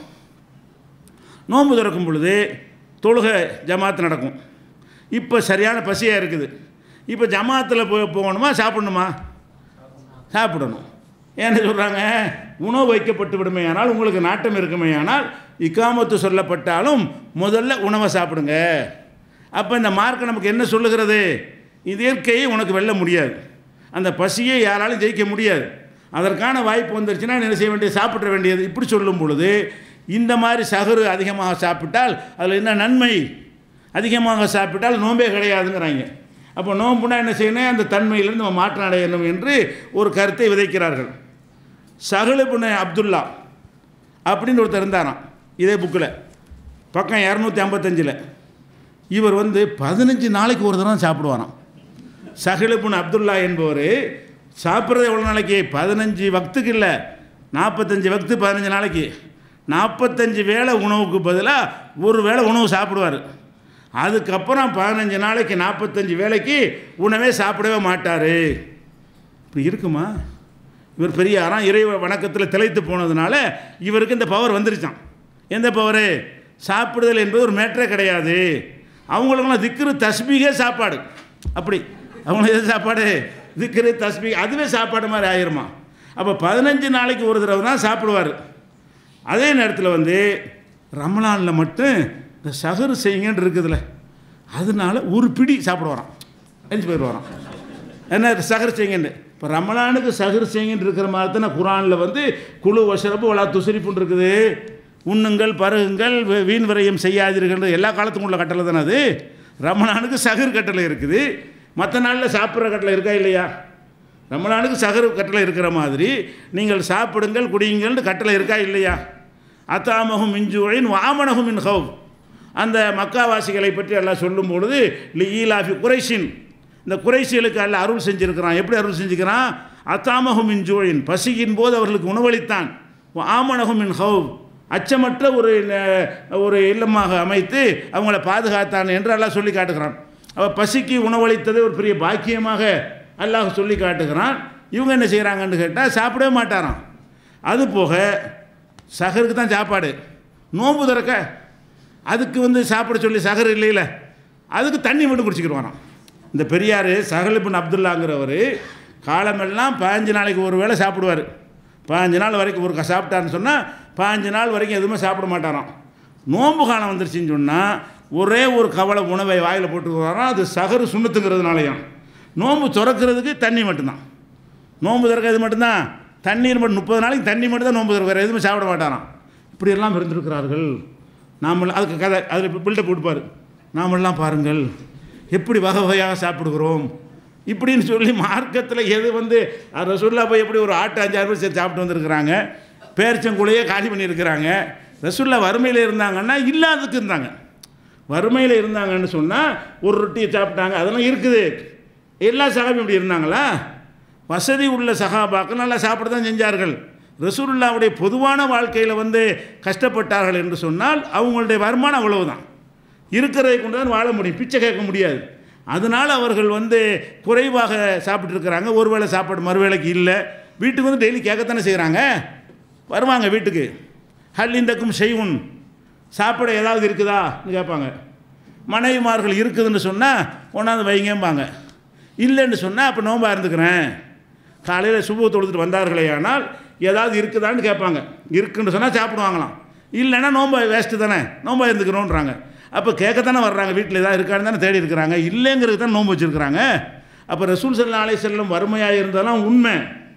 நோன்பு திறக்கும் பொழுது தொழுகை ஜமாத் நடக்கும் இப்போ சரியான பசியாக இருக்குது இப்போ ஜமாத்தில் போய் போகணுமா சாப்பிடணுமா சாப்பிடணும் ஏன்னு சொல்கிறாங்க உணவு வைக்கப்பட்டு விடுமையானால் உங்களுக்கு நாட்டம் இருக்குமேயானால் இக்காமத்து சொல்லப்பட்டாலும் முதல்ல உணவை சாப்பிடுங்க அப்போ இந்த மார்க் நமக்கு என்ன சொல்லுகிறது இது இயற்கையை உனக்கு வெல்ல முடியாது அந்த பசியை யாராலும் ஜெயிக்க முடியாது அதற்கான வாய்ப்பு வந்துருச்சுன்னா என்ன செய்ய வேண்டியது சாப்பிட வேண்டியது இப்படி சொல்லும் பொழுது இந்த மாதிரி சகரு அதிகமாக சாப்பிட்டால் அதில் என்ன நன்மை அதிகமாக சாப்பிட்டால் நோம்பே கிடையாதுங்கிறாங்க அப்போ நோம்புனா என்ன செய்யணும் அந்த தன்மையிலிருந்து நம்ம மாற்றம் அடையணும் என்று ஒரு கருத்தை விதைக்கிறார்கள் சகலுபுன அப்துல்லா அப்படின்னு ஒருத்தர் இருந்தாராம் இதே புக்கில் பக்கம் இரநூத்தி ஐம்பத்தஞ்சில் இவர் வந்து பதினஞ்சு நாளைக்கு ஒரு தடவை சாப்பிடுவாராம் சஹிலுபுன் அப்துல்லா என்பவர் சாப்பிட்றது எவ்வளோ நாளைக்கு பதினஞ்சு வக்துக்கு இல்லை நாற்பத்தஞ்சு வக்து பதினஞ்சு நாளைக்கு நாற்பத்தஞ்சு வேளை உணவுக்கு பதிலாக ஒரு வேளை உணவு சாப்பிடுவார் அதுக்கப்புறம் பதினஞ்சு நாளைக்கு நாற்பத்தஞ்சு வேளைக்கு உணவே சாப்பிடவே மாட்டார் இப்படி இருக்குமா இவர் பெரிய அறம் இறை வணக்கத்தில் திளைத்து போனதுனால இவருக்கு இந்த பவர் வந்துருச்சான் எந்த பவரு சாப்பிடுதல் என்பது ஒரு மேட்டரே கிடையாது அவங்களுக்கெல்லாம் திக்ரு தஸ்பீகே சாப்பாடு அப்படி அவங்களுக்கு எது சாப்பாடு திக்ரு தஸ்பீ அதுவே சாப்பாடு மாதிரி ஆயிருமா அப்போ பதினஞ்சு நாளைக்கு ஒரு தடவை தான் சாப்பிடுவார் அதே நேரத்தில் வந்து ரமலானில் மட்டும் இந்த சகரு செய்யுங்கன்னு இருக்குதுல்ல அதனால ஒரு பிடி சாப்பிட வரான் அஞ்சு பேர் வரான் என்ன சகர் செய்யுங்கன்னு இப்போ ரமலானுக்கு சகர் செய்யுங்கன்னு இருக்கிற மாதிரி தான் குரானில் வந்து குழு வசரப்பு வளா துசரிப்புன்னு இருக்குது உண்ணுங்கள் பருகுங்கள் வீ- வீண் விரயம் செய்யாதீர்கள் எல்லா காலத்துக்கும் உள்ள கட்டளை தானே அது ரமணானுக்கு சகர் கட்டளை இருக்குது மற்ற நாளில் சாப்பிட்ற கட்டளை இருக்கா இல்லையா ரமணானுக்கு சகர் கட்டளை இருக்கிற மாதிரி நீங்கள் சாப்பிடுங்கள் குடியுங்கள்னு கட்டளை இருக்கா இல்லையா அத்தாமகும் மிஞ்சுவையின் வாமனகும் மின் ஹவ் அந்த மக்காவாசிகளை பற்றி எல்லாம் சொல்லும் பொழுது லி ஈலாஃபி குறைஷின் இந்த குறைசிகளுக்கு அல்ல அருள் செஞ்சிருக்கிறான் எப்படி அருள் செஞ்சுக்கிறான் அத்தாமகும் மின் ஜோழின் பசியின் போது அவர்களுக்கு உணவளித்தான் ஆமனகும் மின் ஹவ் அச்சமற்ற ஒரு ந- ஒரு இல்லமாக அமைத்து அவங்கள பாதுகாத்தான் என்று அல்லாஹ் சொல்லி காட்டுகிறான் அவள் பசிக்கு உணவளித்தது ஒரு பெரிய பாக்கியமாக அல்லாஹ் சொல்லி காட்டுகிறான் இவங்க என்ன செய்கிறாங்கன்னு கேட்டால் சாப்பிடவே மாட்டாராம் அது போக சகருக்கு தான் சாப்பாடு நோன்பு திறக்க அதுக்கு வந்து சாப்பிட சொல்லி சகர் இல்லையில அதுக்கு தண்ணி மட்டும் குடிச்சிக்கிடுவாராம் இந்த பெரியார் சகலிபின் அப்துல்லாங்கிறவர் காலமெல்லாம் பாஞ்சு நாளைக்கு ஒரு வேளை சாப்பிடுவார் பாஞ்சு நாள் வரைக்கும் ஒரு க- சாப்பிட்டாருன்னு சொன்னால் பாஞ்சு நாள் வரைக்கும் எதுவுமே சாப்பிட மாட்டாராம் நோன்பு காலம் வந்துருச்சுன்னு சொன்னால் ஒரே ஒரு கவலை உணவை வாயில் போட்டுக்கிறாராம் அது சகரு சுண்ணத்துங்கிறதுனாலையும் நோன்பு திறக்கிறதுக்கு தண்ணி மட்டும்தான் நோன்பு திறக்கிறது மட்டும்தான் தண்ணீர் மட்டும் முப்பது நாளைக்கு தண்ணி மட்டும் தான் நோன்பு திறக்க வேறு எதுவுமே சாப்பிட மாட்டாராம் இப்படியெல்லாம் இருந்திருக்கிறார்கள் நாமெல்லாம் அதுக்கு கதை அதில் பில்டப் கொடுப்பார் நாமெல்லாம் பாருங்கள் எப்படி வகை வகையாக சாப்பிடுகிறோம் இப்படின்னு சொல்லி மார்க்கத்தில் எது வந்து ரசுல்லா போய் எப்படி ஒரு ஆட்டு அஞ்சாறு பேர் சேர்த்து சாப்பிட்டு வந்திருக்கிறாங்க பேரிச்சங்குழையே காலி பண்ணியிருக்கிறாங்க ரசுல்லா வறுமையில் இருந்தாங்கன்னா இல்லாததுக்கு இருந்தாங்க வறுமையில் இருந்தாங்கன்னு சொன்னால் ஒரு ரொட்டியை சாப்பிட்டாங்க அதெல்லாம் இருக்குது எல்லா சகாபியும் இப்படி இருந்தாங்களா வசதி உள்ள சகாபாக்கள் நல்லா சாப்பிட தான் செஞ்சார்கள் ரசூலுல்லாவுடைய பொதுவான வாழ்க்கையில் வந்து கஷ்டப்பட்டார்கள் என்று சொன்னால் அவங்களுடைய வருமானம் அவ்வளவுதான் இருக்கிறதை கொண்டு தான் வாழ முடியும் பிச்சை கேட்க முடியாது அதனால் அவர்கள் வந்து குறைவாக சாப்பிட்ருக்கிறாங்க ஒரு வேளை சாப்பாடு மறுவேளைக்கு இல்லை வீட்டுக்கு வந்து டெய்லி கேட்கத்தானே செய்கிறாங்க வருவாங்க வீட்டுக்கு ஹல்லிந்தக்கும் செய்வுன் சாப்பிட ஏதாவது இருக்குதான்னு கேட்பாங்க மனைவிமார்கள் இருக்குதுன்னு சொன்னால் கொண்டாந்து வைங்கம்பாங்க இல்லைன்னு சொன்னால் அப்போ நோம்பா இருந்துக்கிறேன் காலையில் சுப தொழுதுட்டு வந்தார்களே ஆனால் ஏதாவது இருக்குதான்னு கேட்பாங்க இருக்குன்னு சொன்னால் சாப்பிடுவாங்களாம் இல்லைன்னா நோம்பா வேஸ்ட்டு தானே நோம்பா இருந்துக்கிறோன்றாங்க அப்போ கேட்கத்தானே வர்றாங்க வீட்டில் ஏதாவது இருக்கான்னு தானே தேடி இருக்கிறாங்க இல்லைங்கிறது தான் நோன்பு வச்சுருக்கிறாங்க அப்போ ரசூல் சல்லா அலை செல்லம் வறுமையாக இருந்ததெல்லாம் உண்மை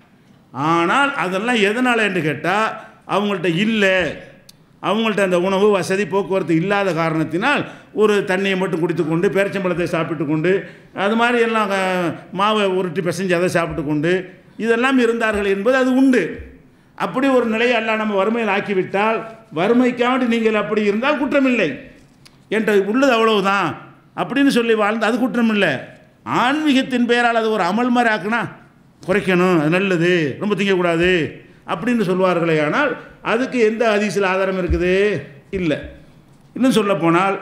ஆனால் அதெல்லாம் எதனால் என்று கேட்டால் அவங்கள்ட்ட இல்லை அவங்கள்ட்ட அந்த உணவு வசதி போக்குவரத்து இல்லாத காரணத்தினால் ஒரு தண்ணியை மட்டும் குடித்து கொண்டு பேரிச்சம்பழத்தை சாப்பிட்டு கொண்டு அது மாதிரி எல்லாம் அஹ், மாவை உருட்டி பிசைஞ்சு அதை சாப்பிட்டு கொண்டு இதெல்லாம் இருந்தார்கள் என்பது அது உண்டு அப்படி ஒரு நிலையை எல்லாம் நம்ம வறுமையில் ஆக்கிவிட்டால் வறுமைக்காண்டி நீங்கள் அப்படி இருந்தால் குற்றமில்லை என்ற உள்ளது அவ்வளவுதான் அப்படின்னு சொல்லி வாழ்ந்து அது குற்றம் இல்லை ஆன்மீகத்தின் பெயரால் அது ஒரு அமல் மாதிரி ஆக்குனா குறைக்கணும் அது நல்லது ரொம்ப திங்கக்கூடாது அப்படின்னு சொல்வார்களே ஆனால் அதுக்கு எந்த ஹதீஸில் ஆதாரம் இருக்குது இல்லை இன்னும் சொல்லப்போனால்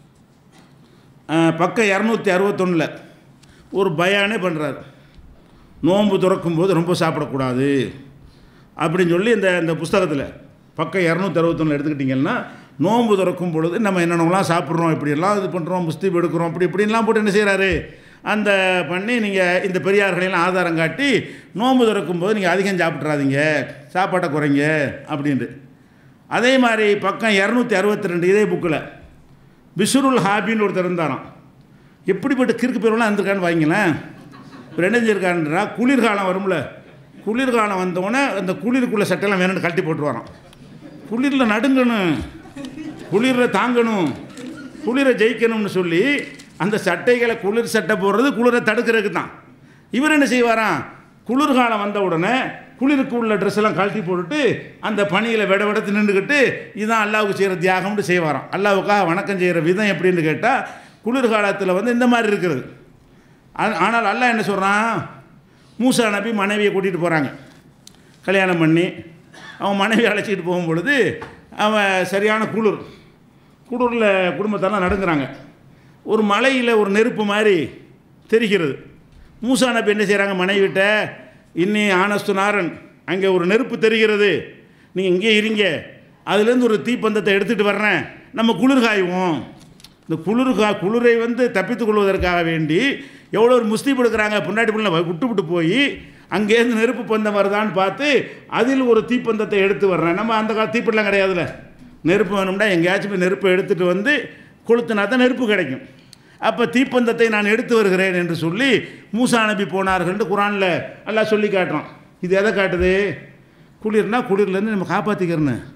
அஹ், பக்கம் இரநூத்தி அறுபத்தொன்னில் ஒரு பயானே பண்ணுறாரு நோன்பு திறக்கும்போது ரொம்ப சாப்பிடக்கூடாது அப்படின்னு சொல்லி இந்த இந்த புஸ்தகத்தில் பக்கம் இரநூத்தி அறுபத்தொன்னில் எடுத்துக்கிட்டிங்கன்னா நோன்பு திறக்கும் பொழுது நம்ம என்னென்னலாம் சாப்பிட்றோம் இப்படியெல்லாம் இது பண்ணுறோம் முஸ்தீப் எடுக்கிறோம் அப்படி இப்படின்லாம் போட்டு என்ன செய்கிறாரு அந்த பண்ணி நீங்கள் இந்த பெரியார்களையெல்லாம் ஆதாரம் காட்டி நோன்பு திறக்கும் போது நீங்கள் அதிகம் சாப்பிட்றாதீங்க சாப்பாட்டை குறைங்க அப்படின்ட்டு அதே மாதிரி பக்கம் இரநூத்தி அறுபத்தி ரெண்டு இதே புக்கில் பிசுருல் ஹாபின்னு ஒருத்தர் இருந்தாராம் எப்படிப்பட்ட கிறுக்கு பேரெல்லாம் இருந்திருக்கான்னு வாங்கிங்களேன் இவர் என்ன செஞ்சிருக்காருன்றா குளிர்காலம் வரும்ல குளிர்காலம் வந்தவுடனே அந்த குளிருக்குள்ள சட்டையெல்லாம் வேணும்னு கழட்டி போட்டுருவாராம் குளிரில் நடுங்கணும் குளிரில் தாங்கணும் குளிரை ஜெயிக்கணும்னு சொல்லி அந்த சட்டைகளை குளிர் சட்டை போடுறது குளிரை தடுக்கிறதுக்கு தான் இவர் என்ன செய்வாராம் குளிர்காலம் வந்த உடனே குளிருக்கு உள்ள ட்ரெஸ் எல்லாம் கழட்டி போட்டுட்டு அந்த பணியில் விட விடத்து நின்றுக்கிட்டு இதுதான் அல்லாவுக்கு செய்கிற தியாகம்னு செய்வாராம் அல்லாவுக்காக வணக்கம் செய்கிற விதம் எப்படின்னு கேட்டால் குளிர்காலத்தில் வந்து இந்த மாதிரி இருக்கிறது ஆ- ஆனால் அல்லாஹ் என்ன சொல்கிறான் மூசா நபி மனைவியை கூட்டிகிட்டு போகிறாங்க கல்யாணம் பண்ணி அவன் மனைவி அழைச்சிட்டு போகும் பொழுது அவன் சரியான குளிர் குளிரில் குடும்பத்தெல்லாம் நடுங்குறாங்க ஒரு மலையில் ஒரு நெருப்பு மாதிரி தெரிகிறது மூசா நபி என்ன செய்கிறாங்க மனைவிட்ட இன்னி ஆனஸ்து நாரன் அங்கே ஒரு நெருப்பு தெரிகிறது நீங்கள் இங்கே இருங்க அதுலேருந்து ஒரு தீப்பந்தத்தை எடுத்துகிட்டு வர்றேன் நம்ம குளிர் காயுவோம் இந்த குளிர் கா குளிரை வந்து தப்பித்துக் கொள்வதற்காக வேண்டி எவ்வளோ ஒரு முஸ்தீப் எடுக்கிறாங்க பொண்டாட்டி பிள்ளை விட்டு விட்டு போய் அங்கேருந்து நெருப்பு பந்தம் வருதான்னு பார்த்து அதில் ஒரு தீப்பந்தத்தை எடுத்து வர்றேன் நம்ம அந்த கால தீப்பெல்லாம் கிடையாதுல்ல நெருப்பு வேணும்னா எங்கேயாச்சும் போய் நெருப்பை எடுத்துகிட்டு வந்து கொளுத்துனா தான் நெருப்பு கிடைக்கும் அப்போ தீப்பந்தத்தை நான் எடுத்து வருகிறேன் என்று சொல்லி மூசா நபி போனார்கள்னு குரானில் எல்லாம் சொல்லி காட்டுறான் இது எதை காட்டுது குளிர்னா குளிர்லேருந்து நம்ம காப்பாற்றிக்கிறணும்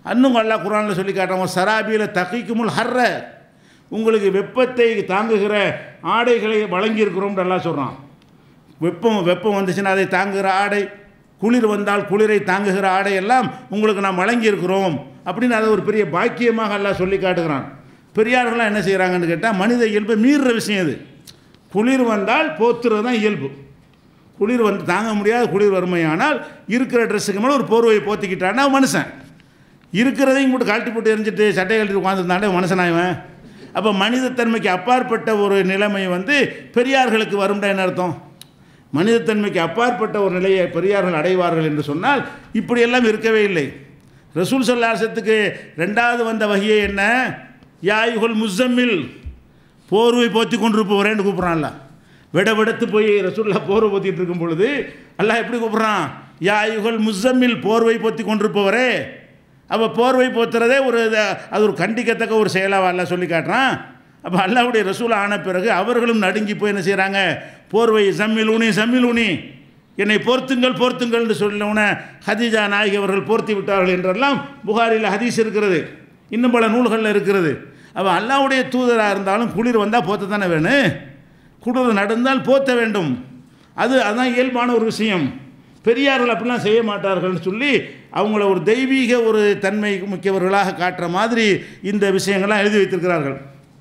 இன்னும் அல்லா குரானில் சொல்லி காட்டுறாங்க சராபியில் தகைக்குமுல் ஹர்ற உங்களுக்கு வெப்பத்தை தாங்குகிற ஆடைகளை வழங்கியிருக்கிறோம் நல்லா சொல்கிறான் வெப்பம் வெப்பம் வந்துச்சுன்னா அதை தாங்குகிற ஆடை குளிர் வந்தால் குளிரை தாங்குகிற ஆடை எல்லாம் உங்களுக்கு நாம் வழங்கியிருக்கிறோம் அப்படின்னு அதை ஒரு பெரிய பாக்கியமாக எல்லாம் சொல்லி காட்டுகிறான் பெரியார்கள்லாம் என்ன செய்கிறாங்கன்னு கேட்டால் மனித இயல்பை மீறுற விஷயம் இது குளிர் வந்தால் போத்துறது தான் இயல்பு குளிர் வந்து தாங்க முடியாத குளிர் வறுமையானால் இருக்கிற ட்ரெஸ்ஸுக்கு மேலே ஒரு போர்வையை போத்திக்கிட்டான்னா அவன் மனுஷன் இருக்கிறதையும் போட்டு கழட்டி போட்டு எரிஞ்சிட்டு சட்டை கழட்டி உட்காந்துருந்தாண்டே மனுஷனாயவன் அப்போ மனிதத்தன்மைக்கு அப்பாற்பட்ட ஒரு நிலைமை வந்து பெரியார்களுக்கு வரும்டா என்ன அர்த்தம் மனிதத்தன்மைக்கு அப்பாற்பட்ட ஒரு நிலையை பெரியார்கள் அடைவார்கள் என்று சொன்னால் இப்படியெல்லாம் இருக்கவே இல்லை ரசூல் சல்லாசத்துக்கு ரெண்டாவது வந்த வகையே என்ன யாயுகள் முசம்மில் போர்வை போத்தி கொண்டிருப்பவரேன்னு கூப்பிட்றான்ல விட விடத்து போய் ரசூல்லா போர்வை போத்திட்டு இருக்கும் பொழுது அல்லாஹ் எப்படி கூப்பிட்றான் யாயுகள் முசம்மில் போர்வை போத்தி கொண்டிருப்பவரே அப்போ போர்வை போத்துறதே ஒரு இது- அது ஒரு கண்டிக்கத்தக்க ஒரு செயலாக அல்ல சொல்லி காட்டுறான் அப்போ அல்லாஹ்வுடைய ரசூல் ஆன பிறகு அவர்களும் நடுங்கி போய் என்ன செய்கிறாங்க போர்வை சம்மிலூனி சம்மிலூனி என்னை போர்த்துங்கள் போர்த்துங்கள்னு சொல்லவுன ஹதீஜா நாயகி அவர்கள் போர்த்தி விட்டார்கள் என்றெல்லாம் புகாரில் ஹதீஸ் இருக்கிறது இன்னும் பல நூல்களில் இருக்கிறது அப்போ அல்லாஹ்வுடைய தூதராக இருந்தாலும் குளிர் வந்தால் போத்த தானே வேணும் குளிர் நடந்தால் போத்த வேண்டும் அது அதுதான் இயல்பான ஒரு விஷயம் பெரியார்கள் அப்படிலாம் செய்ய மாட்டார்கள்னு சொல்லி அவங்கள ஒரு தெய்வீக ஒரு தன்மை முக்கியவர்களாக காட்டுற மாதிரி இந்த விஷயங்கள்லாம் எழுதி வைத்திருக்கிறார்கள்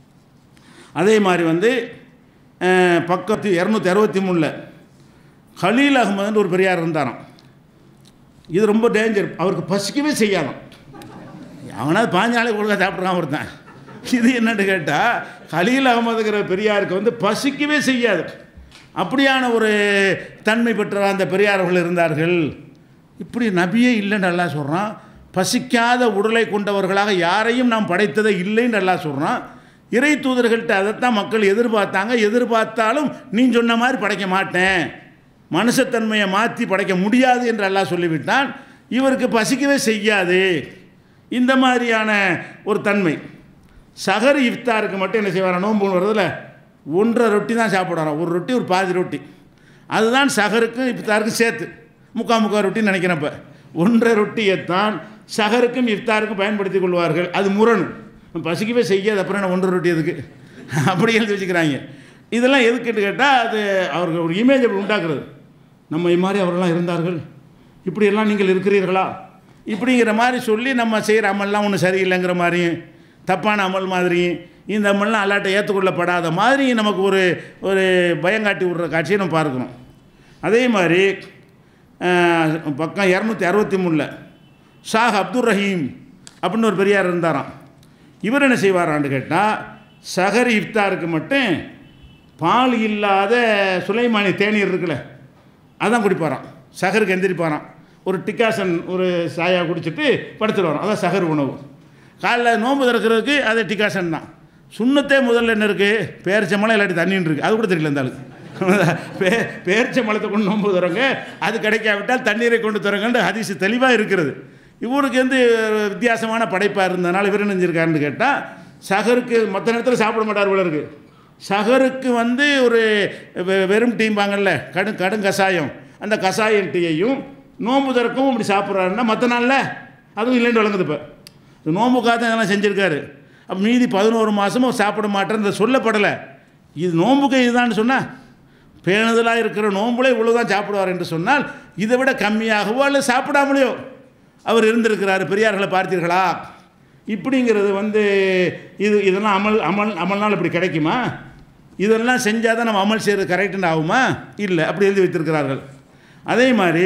அதே மாதிரி வந்து அஹ், பக்கத்து இரநூத்தி அறுபத்தி மூணில் கலீல் அகமதுன்னு ஒரு பெரியார் இருந்தாராம் இது ரொம்ப டேஞ்சர் அவருக்கு பசிக்கவே செய்யாதாம் அவனாவது பாஞ்சு நாளைக்கு ஒழுங்காக சாப்பிட்றான் ஒருத்தன் இது என்னன்னு கேட்டால் கலீல் அகமதுங்கிற பெரியாருக்கு வந்து பசிக்கவே செய்யாது அப்படியான ஒரு தன்மை பெற்ற அந்த பெரியார்கள் இருந்தார்கள் இப்படி நபியே இல்லைன்னு நல்லா சொல்கிறான் பசிக்காத உடலை கொண்டவர்களாக யாரையும் நாம் படைத்ததே இல்லைன்னு நல்லா சொல்கிறான் இறை தூதர்கள்ட்ட அதைத்தான் மக்கள் எதிர்பார்த்தாங்க எதிர்பார்த்தாலும் நீ சொன்ன மாதிரி படைக்க மாட்டேன் மனுஷத்தன்மையை மாற்றி படைக்க முடியாது என்று அல்லாஹ் சொல்லிவிட்டான் இவருக்கு பசிக்கவே செய்யாது இந்த மாதிரியான ஒரு தன்மை சகர் இஃப்தாருக்கு மட்டும் என்ன செய்வாரா நோன்பு வருதுல ஒன்றரை ரொட்டி தான் சாப்பிடுறாராம் ஒரு ரொட்டி ஒரு பாதி ரொட்டி அதுதான் சகருக்கும் இஃப்தாருக்கும் சேர்த்து முக்கா முக்கா ரொட்டின்னு நினைக்கிறேன் இப்போ ஒன்றரை ரொட்டியைத்தான் சகருக்கும் இஃப்தாருக்கும் பயன்படுத்தி கொள்வார்கள் அது முரண் பசிக்கவே செய்யாது அப்புறம் என்ன ஒன்றரை ரொட்டி எதுக்கு அப்படி எழுதி வச்சுக்கிறாங்க இதெல்லாம் எதுக்குன்னு கேட்டால் அது அவர்கள் ஒரு இமேஜ் அப்படி உண்டாக்குறது நம்ம மாதிரி அவரெல்லாம் இருந்தார்கள் இப்படியெல்லாம் நீங்கள் இருக்கிறீர்களா இப்படிங்கிற மாதிரி சொல்லி நம்ம செய்கிற அமல்லாம் ஒன்றும் சரியில்லைங்கிற மாதிரியும் தப்பான அமல் மாதிரியும் இந்த அமல்லாம் அல்லாட்ட ஏற்றுக்கொள்ளப்படாத மாதிரி நமக்கு ஒரு ஒரு பயங்காட்டி விடுற காட்சியை நம்ம பார்க்கணும் அதே மாதிரி அஹ், பக்கம் இரநூத்தி அறுபத்தி மூணில் ஷாஹ் அப்துல் ரஹீம் அப்படின்னு ஒரு பெரியார் இருந்தாராம் இவர் என்ன செய்வாரான்னு கேட்டால் சஹர் இஃப்தாருக்கு மட்டும் பால் இல்லாத சுலைமானி தேநீர் இருக்குல்ல அதான் குடிப்பாராம் சகருக்கு எந்திரிப்பாராம் ஒரு டிக்காசன் ஒரு சாயா குடிச்சிட்டு படுத்துட்டு வரோம் அதான் சகர் உணவு காலைல நோன்பு திறக்கிறதுக்கு அது டிக்காசன் தான் சுண்ணத்தே முதல்ல என்ன இருக்குது பேரிச்சம்பழம் இல்லாட்டி தண்ணின்னு இருக்குது அது கூட தெரியல இந்த ஆளுக்கு பே பேரிச்சம்பழத்தை கொண்டு நோன்பு தரங்க அது கிடைக்காவிட்டால் தண்ணீரை கொண்டு தரங்கன்னு ஹதீஸ் தெளிவாக இருக்கிறது இவருக்கு வந்து ஒரு வித்தியாசமான படைப்பாக இருந்ததுனால இவர் என்ன செஞ்சிருக்காருன்னு கேட்டால் சகருக்கு மற்ற நேரத்தில் சாப்பிட மாட்டார் போல இருக்கு சகருக்கு வந்து ஒரு வெ- வெறும் டீம்பாங்கல்ல கடும் கடும் கஷாயம் அந்த கஷாயம் டீயையும் நோம்பு திறக்கவும் இப்படி சாப்பிட்றாருன்னா மற்ற நாளில் அதுவும் இல்லைன்னு வழங்குது இப்போ இது நோம்புக்காக தான் இதெல்லாம் செஞ்சுருக்காரு அப்போ மீதி பதினோரு மாதமும் சாப்பிட மாட்டேன்னு சொல்லப்படலை இது நோம்புக்கு இதுதான்னு சொன்னால் பேணுதலாக இருக்கிற நோம்புல இவ்வளோ தான் சாப்பிடுவார் என்று சொன்னால் இதை விட கம்மியாகவோ அல்லது சாப்பிடாமலையோ அவர் இருந்திருக்கிறாரு பெரியார்களை பார்த்தீர்களா இப்படிங்கிறது வந்து இது இதெல்லாம் அமல் அமல் அமல்னால் இப்படி கிடைக்குமா இதெல்லாம் செஞ்சால் தான் நம்ம அமல் செய்கிறது கரெக்டுன்னு ஆகுமா இல்லை அப்படி எழுதி வைத்திருக்கிறார்கள் அதே மாதிரி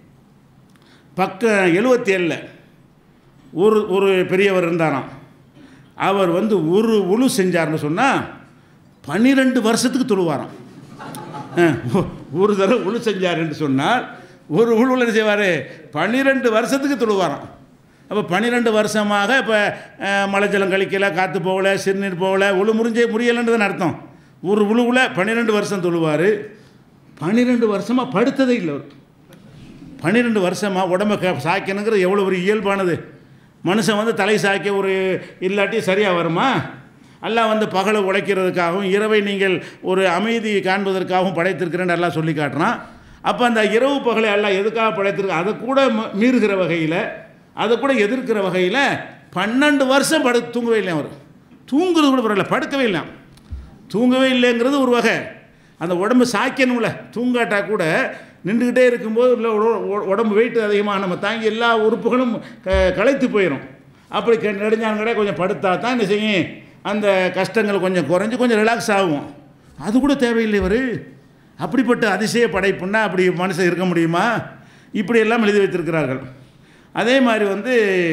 பக்கம் எழுபத்தி ஏழில் ஒரு ஒரு பெரியவர் இருந்தாராம் அவர் வந்து ஒரு உழு செஞ்சார்னு சொன்னால் பன்னிரெண்டு வருஷத்துக்கு தொழுவாராம் அஹ், ஒ- ஒரு தடவை உழு செஞ்சாருன்னு சொன்னால் ஒரு உழுவில் என்ன செய்வார் பன்னிரெண்டு வருஷத்துக்கு தொழுவாராம் அப்போ பன்னிரெண்டு வருஷமாக இப்போ மலைஜலம் கழிக்கல காற்று போகல சிறுநீர் போகல உழு முறிஞ்சே முறியலைன்றதுன்னு அர்த்தம் ஒரு உழுவில் பன்னிரெண்டு வருஷம் தொழுவார் பன்னிரெண்டு வருஷமாக படுத்ததே இல்லை அவர் பன்னிரெண்டு வருஷமாக உடம்ப க சாய்க்கணுங்கிறது எவ்வளோ ஒரு இயல்பானது மனுஷன் வந்து தலை சாய்க்க ஒரு இல்லாட்டி சரியாக வருமா அல்லாஹ் வந்து பகலை உழைக்கிறதுக்காகவும் இரவை நீங்கள் ஒரு அமைதி காண்பதற்காகவும் படைத்திருக்கிறேன்னு எல்லாம் சொல்லி காட்டுறான் அப்போ அந்த இரவு பகலை எல்லாம் எதுக்காக படைத்திருக்கு அதை கூட ம- மீறுகிற வகையில் அதை கூட எதிர்க்கிற வகையில் பன்னெண்டு வருஷம் படு தூங்கவே இல்லை அவர் தூங்குறது கூட பரவாயில்ல படுக்கவே இல்லை தூங்கவே இல்லைங்கிறது ஒரு வகை அந்த உடம்பு சாய்க்கணும்ல தூங்காட்டா கூட நின்றுக்கிட்டே இருக்கும்போது உள்ள உட- உட- உடம்பு வெயிட் அதிகமாக நம்ம தாங்கி எல்லா உறுப்புகளும் க- களைத்து போயிடும் அப்படி க- நெடுஞ்சான்கடை கொஞ்சம் படுத்தா தான் என்ன செய்யும் அந்த கஷ்டங்கள் கொஞ்சம் குறைஞ்சு கொஞ்சம் ரிலாக்ஸ் ஆகும் அது கூட தேவையில்லை இவர் அப்படிப்பட்ட அதிசய படைப்புன்னா அப்படி மனுஷன் இருக்க முடியுமா இப்படி எல்லாம் எழுதி வைத்திருக்கிறார்கள் அதே மாதிரி வந்து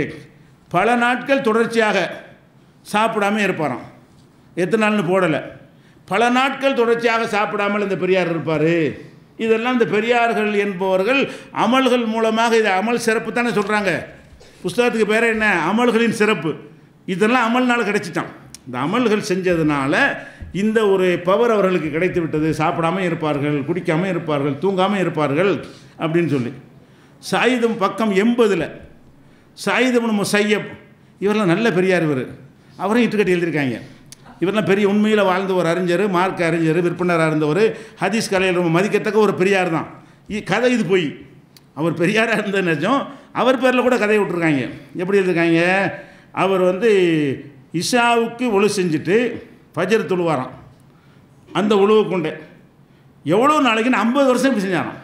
பல நாட்கள் தொடர்ச்சியாக சாப்பிடாம இருப்பாராம் எத்தனை நாள்னு போடலை பல நாட்கள் தொடர்ச்சியாக சாப்பிடாமல் இந்த பெரியார் இருப்பார் இதெல்லாம் இந்த பெரியார்கள் என்பவர்கள் அமல்கள் மூலமாக இது அமல் சிறப்பு தானே சொல்கிறாங்க புஸ்தகத்துக்கு பேர் என்ன அமல்களின் சிறப்பு இதெல்லாம் அமல்னால கிடைச்சிட்டான் இந்த அமல்கள் செஞ்சதுனால இந்த ஒரு பவர் அவர்களுக்கு கிடைத்து விட்டது சாப்பிடாம இருப்பார்கள் குடிக்காமல் இருப்பார்கள் தூங்காமல் இருப்பார்கள் அப்படின்னு சொல்லி சாயுதம் பக்கம் எண்பதில் சாயுதம் முசையப் இவரெல்லாம் நல்ல பெரியார் இவர் அவரும் இட்டுக்கட்டி எழுதியிருக்காங்க இவரெல்லாம் பெரிய உண்மையில் வாழ்ந்த ஒரு அறிஞர் மார்க் அறிஞர் விற்பனராக இருந்தவர் ஹதீஸ் கலையில் ரொம்ப மதிக்கத்தக்க ஒரு பெரியார் தான் இ- கதை இது போய் அவர் பெரியாராக இருந்த நிஜம் அவர் பேரில் கூட கதையை விட்டுருக்காங்க எப்படி எழுதிருக்காங்க அவர் வந்து இஷாவுக்கு ஒழு செஞ்சுட்டு ஃபஜர் தொழுவாராம் அந்த உழுவை கொண்டு எவ்வளோ நாளைக்குன்னு ஐம்பது வருஷம் இப்படி செஞ்சாராம்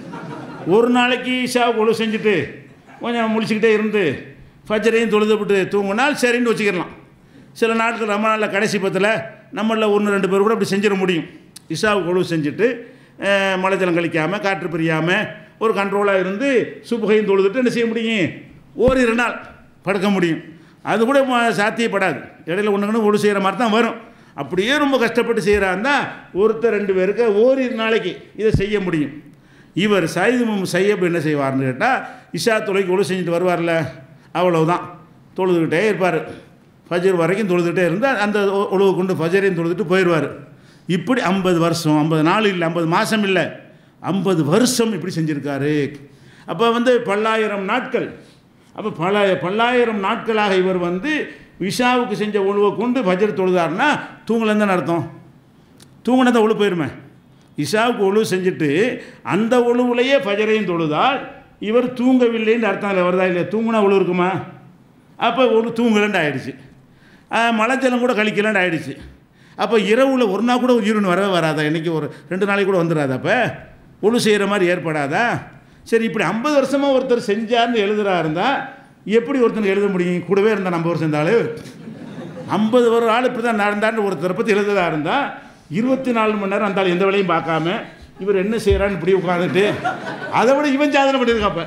ஒரு நாளைக்கு இஷாவுக்கு ஒழு செஞ்சுட்டு கொஞ்சம் முழிச்சுக்கிட்டே இருந்து ஃபஜரையும் தொழுதுபிட்டு தூங்கினால் சரின்னு வச்சுக்கிடலாம் சில நாட்கள் ரொம்ப நாளில் கடைசி பத்தில் நம்மளில் ஒன்று ரெண்டு பேர் கூட அப்படி செஞ்சிட முடியும் இஷாவுக்கு ஒழு செஞ்சுட்டு அஹ், மலைஜலம் கழிக்காமல் காற்று பிரியாமல் ஒரு கண்ட்ரோலாக இருந்து சுபகையும் தொழுதுட்டு என்ன செய்ய முடியும் ஓரிரு நாள் படுக்க முடியும் அது கூட ம- சாத்தியப்படாது இடையில ஒன்றுங்கன்னு ஒழு செய்கிற மாதிரி தான் வரும் அப்படியே ரொம்ப கஷ்டப்பட்டு செய்கிறாருந்தா ஒருத்தர் ரெண்டு பேருக்கு ஓரிரு நாளைக்கு இதை செய்ய முடியும் இவர் சைதுமும் சையப் என்ன செய்வார்னு கேட்டால் இஷா தொலைக்கு ஒழு செஞ்சுட்டு வருவார்ல அவ்வளவுதான் தொழுதுகிட்டே இருப்பார் ஃபஜர் வரைக்கும் தொழுதுகிட்டே இருந்தால் அந்த ஒ- ஒழுவு கொண்டு ஃபஜரையும் தொழுதுட்டு போயிடுவார் இப்படி ஐம்பது வருஷம் ஐம்பது நாள் இல்லை ஐம்பது மாதம் இல்லை ஐம்பது வருஷம் இப்படி செஞ்சுருக்காரு அப்போ வந்து பல்லாயிரம் நாட்கள் அப்போ பல பல்லாயிரம் நாட்களாக இவர் வந்து விஷாவுக்கு செஞ்ச ஒழுவை கொண்டு ஃபஜர் தொழுதாருன்னா தூங்கலன்னு தானே அர்த்தம் தூங்கினதை ஒழு போயிருமே இஷாவுக்கு ஒழு செஞ்சுட்டு அந்த ஒழுவுலையே ஃபஜரையும் தொழுதால் இவர் தூங்கவில்லைன்னு அர்த்தம் இல்லை வருதா இல்லையா தூங்குனா ஒழு இருக்குமா அப்போ ஒழு தூங்கலன்னு ஆயிடுச்சு ஆஹ், மலைஜலம் கூட கழிக்கலன்னு ஆயிடுச்சு அப்போ இரவில் ஒரு நாள் கூட யூரின் வரவே வராதா இன்றைக்கி ஒரு ரெண்டு நாளைக்கு கூட வந்துடாதா அப்போ ஒழு செய்கிற மாதிரி ஏற்படாதா சரி இப்படி ஐம்பது வருஷமாக ஒருத்தர் செஞ்சார்னு எழுதுறா இருந்தால் எப்படி ஒருத்தனுக்கு எழுத முடியும் கூடவே இருந்தால் ஐம்பது வருஷம் இருந்தாலும் ஐம்பது ஒரு ஆள் இப்படி தான் நடந்தான்னு ஒருத்தரை பற்றி எழுதுதா இருந்தால் இருபத்தி நாலு மணி நேரம் அந்த ஆள் எந்த வேலையும் பார்க்காம இவர் என்ன செய்கிறான்னு இப்படி உட்காந்துட்டு அதை விட இவன் சாதனை பண்ணியிருக்காப்ப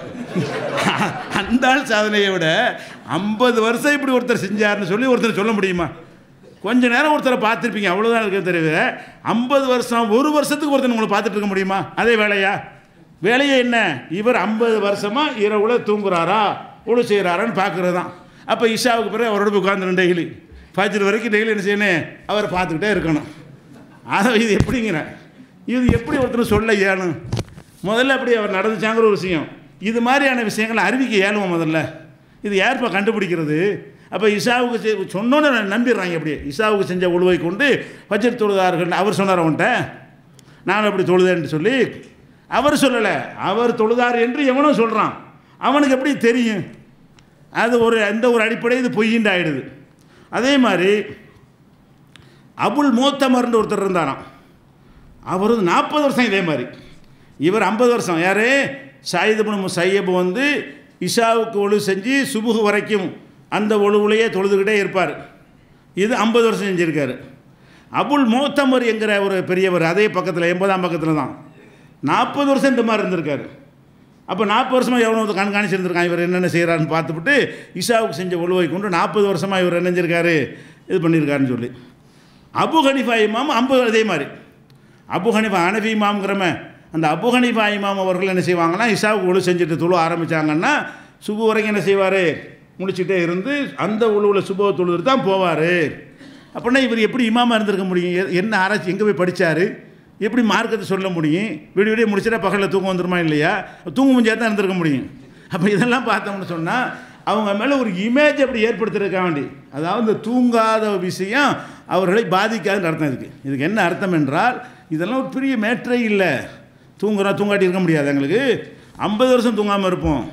அந்த ஆள் சாதனையை விட ஐம்பது வருஷம் இப்படி ஒருத்தர் செஞ்சாருன்னு சொல்லி ஒருத்தர் சொல்ல முடியுமா கொஞ்ச நேரம் ஒருத்தரை பார்த்துருப்பீங்க அவ்வளோதான் இருக்க தவிர ஐம்பது வருஷம் ஒரு வருஷத்துக்கு ஒருத்தர் உங்களை பார்த்துட்டு இருக்க முடியுமா அதே வேலையா வேலையே என்ன இவர் ஐம்பது வருஷமாக இரவுல தூங்குறாரா ஒழு செய்கிறாரான்னு பார்க்குறது தான் அப்போ இஷாவுக்கு பிறகு அவரோட போய் உட்காந்துரும் டெய்லி ஃபஜ்ர் வரைக்கும் டெய்லி என்ன செய்யணும் அவரை பார்த்துக்கிட்டே இருக்கணும் அதை இது எப்படிங்கிற இது எப்படி ஒருத்தர் சொல்ல இயலும் முதல்ல அப்படி அவர் நடந்துச்சாங்கிற ஒரு விஷயம் இது மாதிரியான விஷயங்களை அறிவிக்க இயலுவோம் முதல்ல இது யார்ப்பா கண்டுபிடிக்கிறது அப்போ இஷாவுக்கு செ- சொன்னோன்னு நம்பிடுறாங்க அப்படியே இஷாவுக்கு செஞ்ச உழுவை கொண்டு ஃபஜ்ர் தொழுதார்கள் அவர் சொன்னார் அவன்கிட்ட நான் அப்படி தொழுதேன்னு சொல்லி அவர் சொல்லலை அவர் தொழுதார் என்று எவனும் சொல்கிறான் அவனுக்கு எப்படி தெரியும் அது ஒரு எந்த ஒரு அடிப்படை இது பொய்யின்னு ஆயிடுது அதே மாதிரி அபுல் மோத்தமர்னு ஒருத்தர் இருந்தாராம் அவர் வந்து நாற்பது வருஷம் இதே மாதிரி இவர் ஐம்பது வருஷம் யார் சாயிதுபுன் சையப் வந்து இஷாவுக்கு ஒழு செஞ்சு சுபுகு வரைக்கும் அந்த ஒழுவுலையே தொழுதுகிட்டே இருப்பார் இது ஐம்பது வருஷம் செஞ்சுருக்காரு அபுல் மோத்தமர் என்கிற ஒரு பெரியவர் அதே பக்கத்தில் எண்பதாம் பக்கத்தில் தான் நாற்பது வருஷம் இந்த மாதிரி இருந்திருக்காரு அப்போ நாற்பது வருஷமாக எவ்வளோ வந்து கண்காணிச்சு இருந்திருக்கான் இவர் என்னென்ன செய்கிறான்னு பார்த்துவிட்டு இஷாவுக்கு செஞ்ச ஒழுவை கொண்டு நாற்பது வருஷமாக இவர் என்னஞ்சிருக்காரு இது பண்ணியிருக்காருன்னு சொல்லி அபு ஹனிஃபா இமாம் ஐம்பது அதே மாதிரி அபு ஹனிஃபா அனபி இமாம்ங்கிறம அந்த அபு ஹனிஃபா இமாம் அவர்கள் என்ன செய்வாங்கன்னா இஷாவுக்கு ஒழு செஞ்சுட்டு தொழு ஆரம்பித்தாங்கன்னா சுபு வரைக்கும் என்ன செய்வார் முடிச்சுட்டே இருந்து அந்த உழுவில் சுப தொழுது தான் போவார் அப்படின்னா இவர் எப்படி இமாமா இருந்திருக்க முடியும் எ- என்ன ஆராய்ச்சி எங்கே போய் படித்தார் எப்படி மார்க்கத்தை சொல்ல முடியும் விடிய விடிய முடிச்சிட்டா பகலில் தூக்கம் வந்துருமா இல்லையா தூங்க முடிஞ்சா தான் இருந்திருக்க முடியும் அப்போ இதெல்லாம் பார்த்தோம்னு சொன்னால் அவங்க மேலே ஒரு இமேஜ் அப்படி ஏற்படுத்துறதுக்காக வேண்டி அதாவது இந்த தூங்காத விஷயம் அவர்களை பாதிக்காதுன்னு அர்த்தம் இதுக்கு இதுக்கு என்ன அர்த்தம் என்றால் இதெல்லாம் ஒரு பெரிய மேற்றே இல்லை தூங்குறோம் தூங்காட்டி இருக்க முடியாது எங்களுக்கு ஐம்பது வருஷம் தூங்காமல் இருப்போம்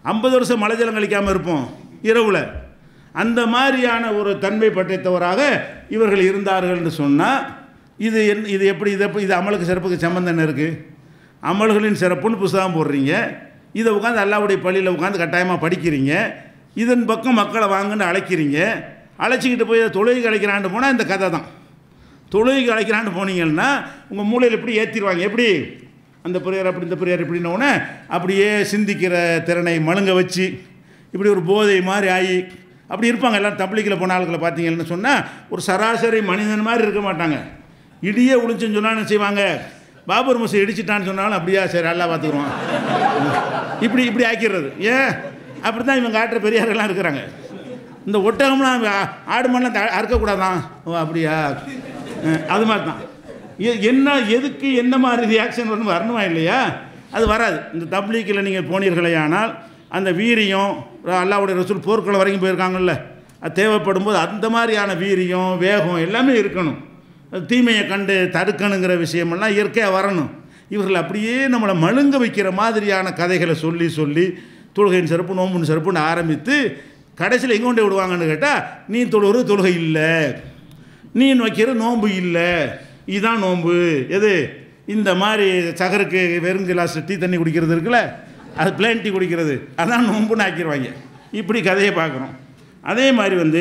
ஐம்பது வருஷம் மழை ஜலம் கழிக்காமல் இருப்போம் இரவில் அந்த மாதிரியான ஒரு தன்மை படைத்தவராக இவர்கள் இருந்தார்கள் என்று சொன்னால் இது என் இது எப்படி இது எப்படி இது அமலுக்கு சிறப்புக்கு சம்பந்தம் என்ன இருக்குது அமல்களின் சிறப்புன்னு புஸ்தகம் போடுறீங்க இதை உட்காந்து அல்லாவுடைய பள்ளியில் உட்காந்து கட்டாயமாக படிக்கிறீங்க இதன் பக்கம் மக்களை வாங்கன்னு அழைக்கிறீங்க அழைச்சிக்கிட்டு போய் தொழுகை அழைக்கிறான்னு போனால் இந்த கதை தான் தொழுகைக்கு அழைக்கிறான்னு போனீங்கன்னா உங்கள் மூளையில் எப்படி ஏற்றிடுவாங்க எப்படி அந்த பெரியார் அப்படி இந்த பெரியார் இப்படின்னோடனே அப்படியே சிந்திக்கிற திறனை மழுங்க வச்சு இப்படி ஒரு போதை மாதிரி ஆகி அப்படி இருப்பாங்க எல்லாம் தப்ளிக்கில் போன ஆளுகளை பார்த்தீங்கன்னு சொன்னால் ஒரு சராசரி மனிதன் மாதிரி இருக்க மாட்டாங்க இடியே உளிச்சுன்னு சொன்னால் என்ன செய்வாங்க பாபர் மசூதி இடிச்சிட்டான்னு சொன்னாலும் அப்படியா சரி நல்லா பார்த்துக்குறோம் இப்படி இப்படி ஆக்கிடுறது ஏன் அப்படி தான் இவங்க காட்டுற பெரியாரெல்லாம் இருக்கிறாங்க இந்த ஒட்டகம்லாம் ஆ- ஆடு மண்ணெலாம் த- அறுக்கக்கூடாதான் ஓ அப்படியா அஹ், அது மாதிரி தான் எ- என்ன எதுக்கு என்ன மாதிரி ரியாக்ஷன் வரணும் வரணுமா இல்லையா அது வராது இந்த தப்லீக்கில் நீங்கள் போனீர்களே ஆனால் அந்த வீரியம் அல்லாவுடைய ரசூல் போர்க்களம் வரைக்கும் போயிருக்காங்கல்ல அது தேவைப்படும் போது அந்த மாதிரியான வீரியம் வேகம் எல்லாமே இருக்கணும் அது தீமையை கண்டு தடுக்கணுங்கிற விஷயமெல்லாம் இயற்கையாக வரணும் இவர்கள் அப்படியே நம்மளை மழுங்க வைக்கிற மாதிரியான கதைகளை சொல்லி சொல்லி தொழுகையின் சிறப்பு நோம்பின் சிறப்புன்னு ஆரம்பித்து கடைசியில் எங்கே கொண்டு விடுவாங்கன்னு கேட்டால் நீ தொழுகிற தொழுகை இல்லை நீ வைக்கிற நோன்பு இல்லை இதுதான் நோன்பு எது இந்த மாதிரி சகருக்கு வெறும் கிளாஸ் டீ தண்ணி குடிக்கிறது இருக்குல்ல அது பிளேன் டீ குடிக்கிறது அதான் நோன்புன்னு ஆக்கிடுவாங்க இப்படி கதையை பார்க்குறோம் அதே மாதிரி வந்து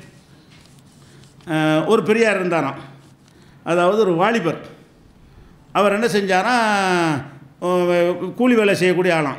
அஹ், ஒரு பெரியார் இருந்தாராம் அதாவது ஒரு வாலிபர் அவர் என்ன செஞ்சாராம் அஹ், கூலி வேலை செய்யக்கூடிய ஆளாம்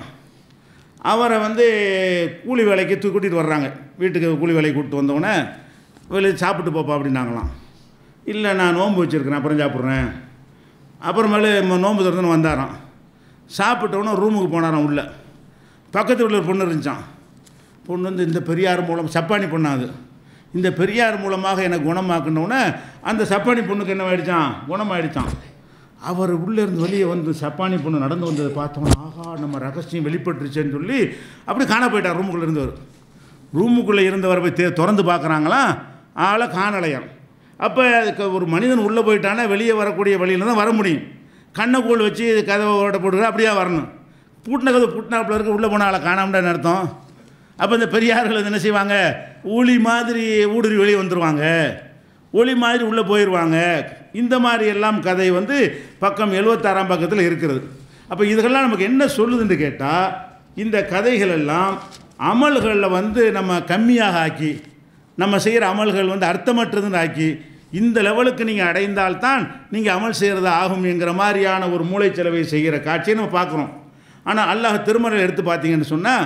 அவரை வந்து கூலி வேலைக்கு தூ கூட்டிகிட்டு வர்றாங்க வீட்டுக்கு கூலி வேலைக்கு கூப்பிட்டு வந்தோடனே வெளியே சாப்பிட்டு போப்பா அப்படின்னாங்களாம் இல்லை நான் நோன்பு வச்சுருக்கிறேன் அப்புறம் சாப்பிட்றேன் அப்புறமேலு ம- நோன்பு திறந்துன்னு வந்தாராம் சாப்பிட்டோன்னே ரூமுக்கு போனாராம் உள்ள பக்கத்து வீட்டில் ஒரு பொண்ணு இருந்துச்சான் பொண்ணு வந்து இந்த பெரியார் மூலம் சப்பானி பொண்ணாது இந்த பெரியார் மூலமாக எனக்கு குணமாக்குனோடனே அந்த சப்பானி பொண்ணுக்கு என்ன ஆயிடுச்சான் குணமாயிடுச்சான் அவர் உள்ளே இருந்து வெளியே வந்து சப்பானி பொண்ணு நடந்து வந்ததை பார்த்தோம் ஆஹா நம்ம ரகசியம் வெளிப்பட்டுருச்சேன்னு சொல்லி அப்படி காண போயிட்டார் ரூமுக்குள்ளே இருந்தவர் ரூமுக்குள்ளே இருந்தவரை போய் தே திறந்து பார்க்குறாங்களாம் ஆளை காணலையாம் அப்போ அதுக்கு ஒரு மனிதன் உள்ளே போயிட்டானா வெளியே வரக்கூடிய வழியில் தான் வர முடியும் கண்ணை கோல் வச்சு கதவை ஓட்ட போட்டுக்கிற அப்படியே வரணும் பூட்டின கதவு பூட்டினாப்புல இருக்க உள்ளே போன ஆளை காணாமட்டான்னு அர்த்தம் அப்போ இந்த பெரியார்கள் வந்து என்ன செய்வாங்க ஊழி மாதிரி ஊடுருவி வெளியே வந்துடுவாங்க ஒளி மாதிரி உள்ளே போயிடுவாங்க இந்த மாதிரி எல்லாம் கதை வந்து பக்கம் எழுபத்தாறாம் பக்கத்தில் இருக்கிறது அப்போ இதெல்லாம் நமக்கு என்ன சொல்லுதுன்னு கேட்டால் இந்த கதைகள் எல்லாம் அமல்களில் வந்து நம்ம கம்மியாக ஆக்கி நம்ம செய்கிற அமல்கள் வந்து அர்த்தமற்றதுன்னு ஆக்கி இந்த லெவலுக்கு நீங்கள் அடைந்தால்தான் நீங்கள் அமல் செய்கிறது ஆகும் என்கிற மாதிரியான ஒரு மூளைச்செலவை செய்கிற காட்சியை நம்ம பார்க்குறோம் ஆனால் அல்லாஹ் திருமறையில் எடுத்து பார்த்தீங்கன்னு சொன்னால்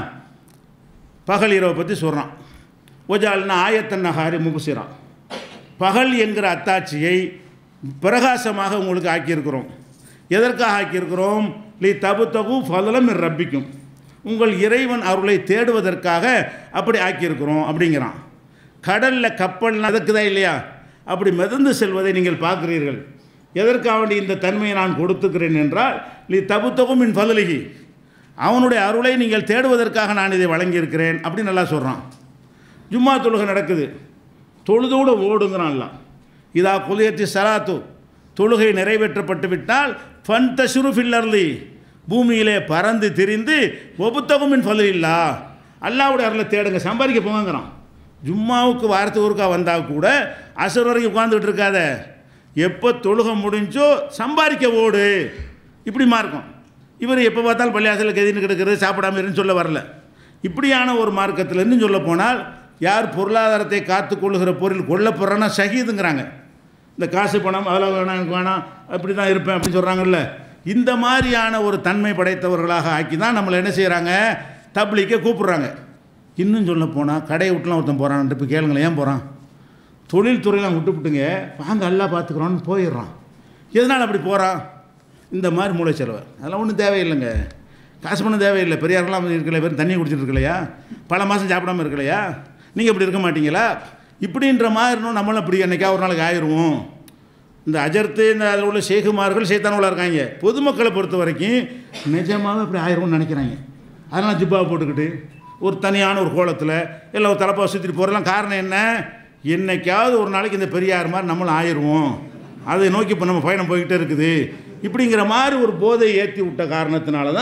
பகல் இரவை பற்றி சொல்கிறான் ஒஜால்னா ஆயத்தன் நகாரி முபுசிரான் பகல் என்கிற அத்தாட்சியை பிரகாசமாக உங்களுக்கு ஆக்கியிருக்கிறோம் எதற்காக ஆக்கியிருக்கிறோம் லி தபு தகு ஃபதலம் ரப்பிக்கும் உங்கள் இறைவன் அருளை தேடுவதற்காக அப்படி ஆக்கியிருக்கிறோம் அப்படிங்கிறான் கடலில் கப்பல் நடக்குதா இல்லையா அப்படி மிதந்து செல்வதை நீங்கள் பார்க்கிறீர்கள் எதற்காக வேண்டி இந்த தன்மையை நான் கொடுத்துக்கிறேன் என்றால் லி தபு தகும் மின் ஃபதலிகி அவனுடைய அருளை நீங்கள் தேடுவதற்காக நான் இதை வழங்கியிருக்கிறேன் அப்படி நல்லா சொல்கிறான் ஜும்மா தொழுகை நடக்குது தொழுதோடு ஓடுங்கிறான்லாம் இதா குலியத்தி சலாத்து தொழுகை நிறைவேற்றப்பட்டு விட்டால் ஃபன் தஷுரு ஃபில்லர்லி பூமியிலே பறந்து திரிந்து ஒபுத்தகுமின் ஃபலில்லா அல்லாவுடைய அருளை தேடுங்க சம்பாதிக்க போங்கிறான் ஜும்மாவுக்கு வாரத்துக்கு ஒருக்கா வந்தால் கூட அசர் வரைக்கும் உட்காந்துக்கிட்டு இருக்காத எப்போ தொழுகை முடிஞ்சோ சம்பாதிக்க ஓடு இப்படிமா இருக்கும் இவர் எப்போ பார்த்தாலும் பள்ளியாசலில் கதின்னு கிடக்கிறது சாப்பிடாம இருன்னு சொல்ல வரல இப்படியான ஒரு மார்க்கத்தில் இன்னும் சொல்ல போனால் யார் பொருளாதாரத்தை காத்து கொள்ளுகிற பொருள் கொல்லப்படுறனா ஷஹீதுங்கிறாங்க இந்த காசு பணம் அதெல்லாம் வேணாம் எனக்கு வேணாம் அப்படி தான் இருப்பேன் அப்படின்னு சொல்கிறாங்கல்ல இந்த மாதிரியான ஒரு தன்மை படைத்தவர்களாக ஆக்கி தான் நம்மளை என்ன செய்கிறாங்க தப்ளிக்கை கூப்பிடுறாங்க இன்னும் சொல்ல போனால் கடையை விட்டுலாம் ஒருத்தன் போகிறான்ட்டு இப்போ கேளுங்களேன் ஏன் போகிறான் தொழில் துறையெல்லாம் விட்டுப்புட்டுங்க வாங்க எல்லாம் பார்த்துக்குறோன்னு போயிடுறான் எதனால் அப்படி போகிறான் இந்த மாதிரி மூளை செலவு அதெல்லாம் ஒன்றும் தேவையில்லைங்க காசு பணம் தேவையில்லை பெரியாரெல்லாம் இருக்கல பேர் தண்ணி குடிச்சிட்டு இருக்கலையா பல மாதம் சாப்பிடாம இருக்கலையா நீங்கள் இப்படி இருக்க மாட்டீங்களா இப்படின்ற மாதிரி இருந்தோம் நம்மளும் இப்படி என்னைக்கா ஒரு நாளைக்கு ஆயிடுவோம் இந்த அஜர்த்து இந்த அதில் உள்ள சேகுமார்கள் சேத்தானவளாக இருக்காங்க பொதுமக்களை பொறுத்த வரைக்கும் நிஜமாகவே இப்படி ஆயிடும்னு நினைக்கிறாங்க அதெல்லாம் ஜிப்பாவை போட்டுக்கிட்டு ஒரு தனியான ஒரு கோலத்தில் இல்லை ஒரு தலைப்பா சுற்றிட்டு போகிறலாம் காரணம் என்ன என்னைக்காவது ஒரு நாளைக்கு இந்த பெரியார் மாதிரி நம்மளும் ஆயிடுவோம் அதை நோக்கி இப்போ நம்ம பயணம் போய்கிட்டே இருக்குது இப்படிங்கிற மாதிரி ஒரு போதை ஏற்றி விட்ட காரணத்தினால தான்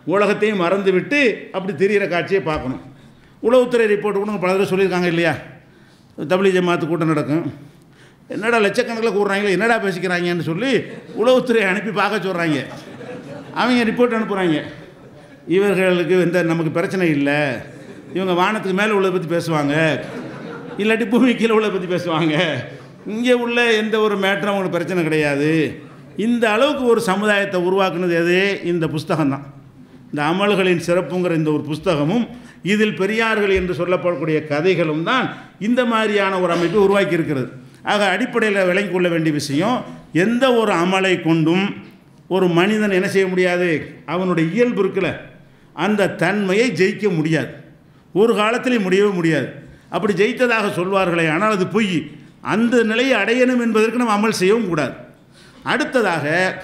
உலகத்தையும் மறந்து விட்டு அப்படி தெரிகிற காட்சியை பார்க்கணும் உளவுத்துறை ரிப்போர்ட் கூட பல தடவை சொல்லியிருக்காங்க இல்லையா தபிலி ஜமாத்து கூட்டம் நடக்கும் என்னடா லட்சக்கணக்கில் கூடுறாங்களே என்னடா பேசிக்கிறாங்கன்னு சொல்லி உளவுத்துறை அனுப்பி பார்க்க சொல்கிறாங்க அவங்க ரிப்போர்ட் அனுப்புகிறாங்க இவர்களுக்கு எந்த நமக்கு பிரச்சனை இல்லை இவங்க வானத்துக்கு மேலே உள்ளதை பற்றி பேசுவாங்க இல்லாட்டி பூமி கீழே உள்ளதை பற்றி பேசுவாங்க இங்கே உள்ள எந்த ஒரு மேட்டரும் அவங்களுக்கு பிரச்சனை கிடையாது இந்த அளவுக்கு ஒரு சமுதாயத்தை உருவாக்குனது எது இந்த புஸ்தகம் தான் இந்த அமல்களின் சிறப்புங்கிற இந்த ஒரு புஸ்தகமும் இதில் பெரியார்கள் என்று சொல்லப்படக்கூடிய கதைகளும் தான் இந்த மாதிரியான ஒரு அமைப்பை உருவாக்கி இருக்கிறது ஆக அடிப்படையில் விளங்கி கொள்ள வேண்டிய விஷயம் எந்த ஒரு அமலை கொண்டும் ஒரு மனிதன் என்ன செய்ய முடியாது அவனுடைய இயல்பு இருக்குல்ல அந்த தன்மையை ஜெயிக்க முடியாது ஒரு காலத்திலே முடியவே முடியாது அப்படி ஜெயித்ததாக சொல்வார்களே ஆனால் அது பொய் அந்த நிலையை அடையணும் என்பதற்கு நம்ம அமல் செய்யவும் கூடாது அடுத்ததாக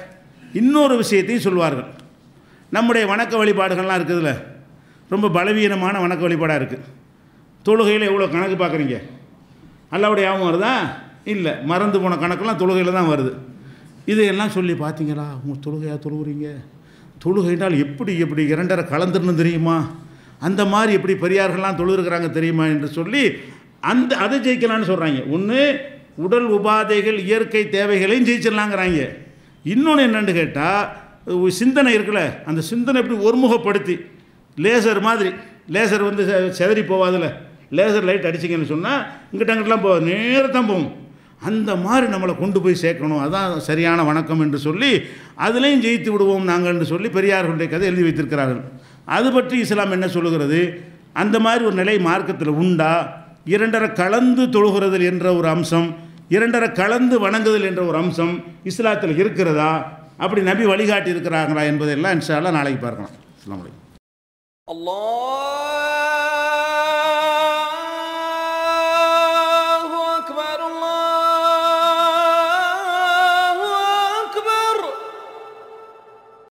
இன்னொரு விஷயத்தையும் சொல்வார்கள் நம்முடைய வணக்க வழிபாடுகள்லாம் இருக்குதுல்ல ரொம்ப பலவீனமான வணக்க வழிபாடாக இருக்குது தொழுகையில் எவ்வளோ கணக்கு பார்க்குறீங்க அல்லாவுடைய ஞாபகம் வருதா இல்லை மறந்து போன கணக்கெல்லாம் தொழுகையில் தான் வருது இதையெல்லாம் சொல்லி பார்த்தீங்களா உங்கள் தொழுகையாக தொழுகிறீங்க தொழுகைனால் எப்படி எப்படி இரண்டரை கலந்துருன்னு தெரியுமா அந்த மாதிரி எப்படி பெரியார்கள்லாம் தொழுகிறாங்க தெரியுமா என்று சொல்லி அந்த அதை ஜெயிக்கலான்னு சொல்கிறாங்க ஒன்று உடல் உபாதைகள் இயற்கை தேவைகளையும் ஜெயிச்சிடலாங்கிறாங்க இன்னொன்று என்னென்னு கேட்டால் சிந்தனை இருக்குல்ல அந்த சிந்தனை எப்படி ஒருமுகப்படுத்தி லேசர் மாதிரி லேசர் வந்து செ- செதறி போவாதுல்ல லேசர் லைட் அடிச்சிங்கன்னு சொன்னால் இங்கிட்ட அங்கிட்டலாம் போகாது நேரா தான் போகும் அந்த மாதிரி நம்மளை கொண்டு போய் சேர்க்கணும் அதான் சரியான வணக்கம் என்று சொல்லி அதுலேயும் ஜெயித்து விடுவோம் நாங்கள் என்று சொல்லி பெரியார்களுடைய கதை எழுதி வைத்திருக்கிறார்கள் அது பற்றி இஸ்லாம் என்ன சொல்லுகிறது அந்த மாதிரி ஒரு நிலை மார்க்கத்தில் உண்டா இரண்டரை கலந்து தொழுகிறதில் என்ற ஒரு அம்சம் இரண்டரை கலந்து வணங்குதல் என்ற ஒரு அம்சம் இஸ்லாத்தில் இருக்கிறதா அப்படி நபி வழிகாட்டி இருக்கிறாங்களா என்பதெல்லாம் இன்ஷா அல்லாஹ் நாளைக்கு பார்க்கலாம் அஸ்ஸலாமு அலைக்கும் الله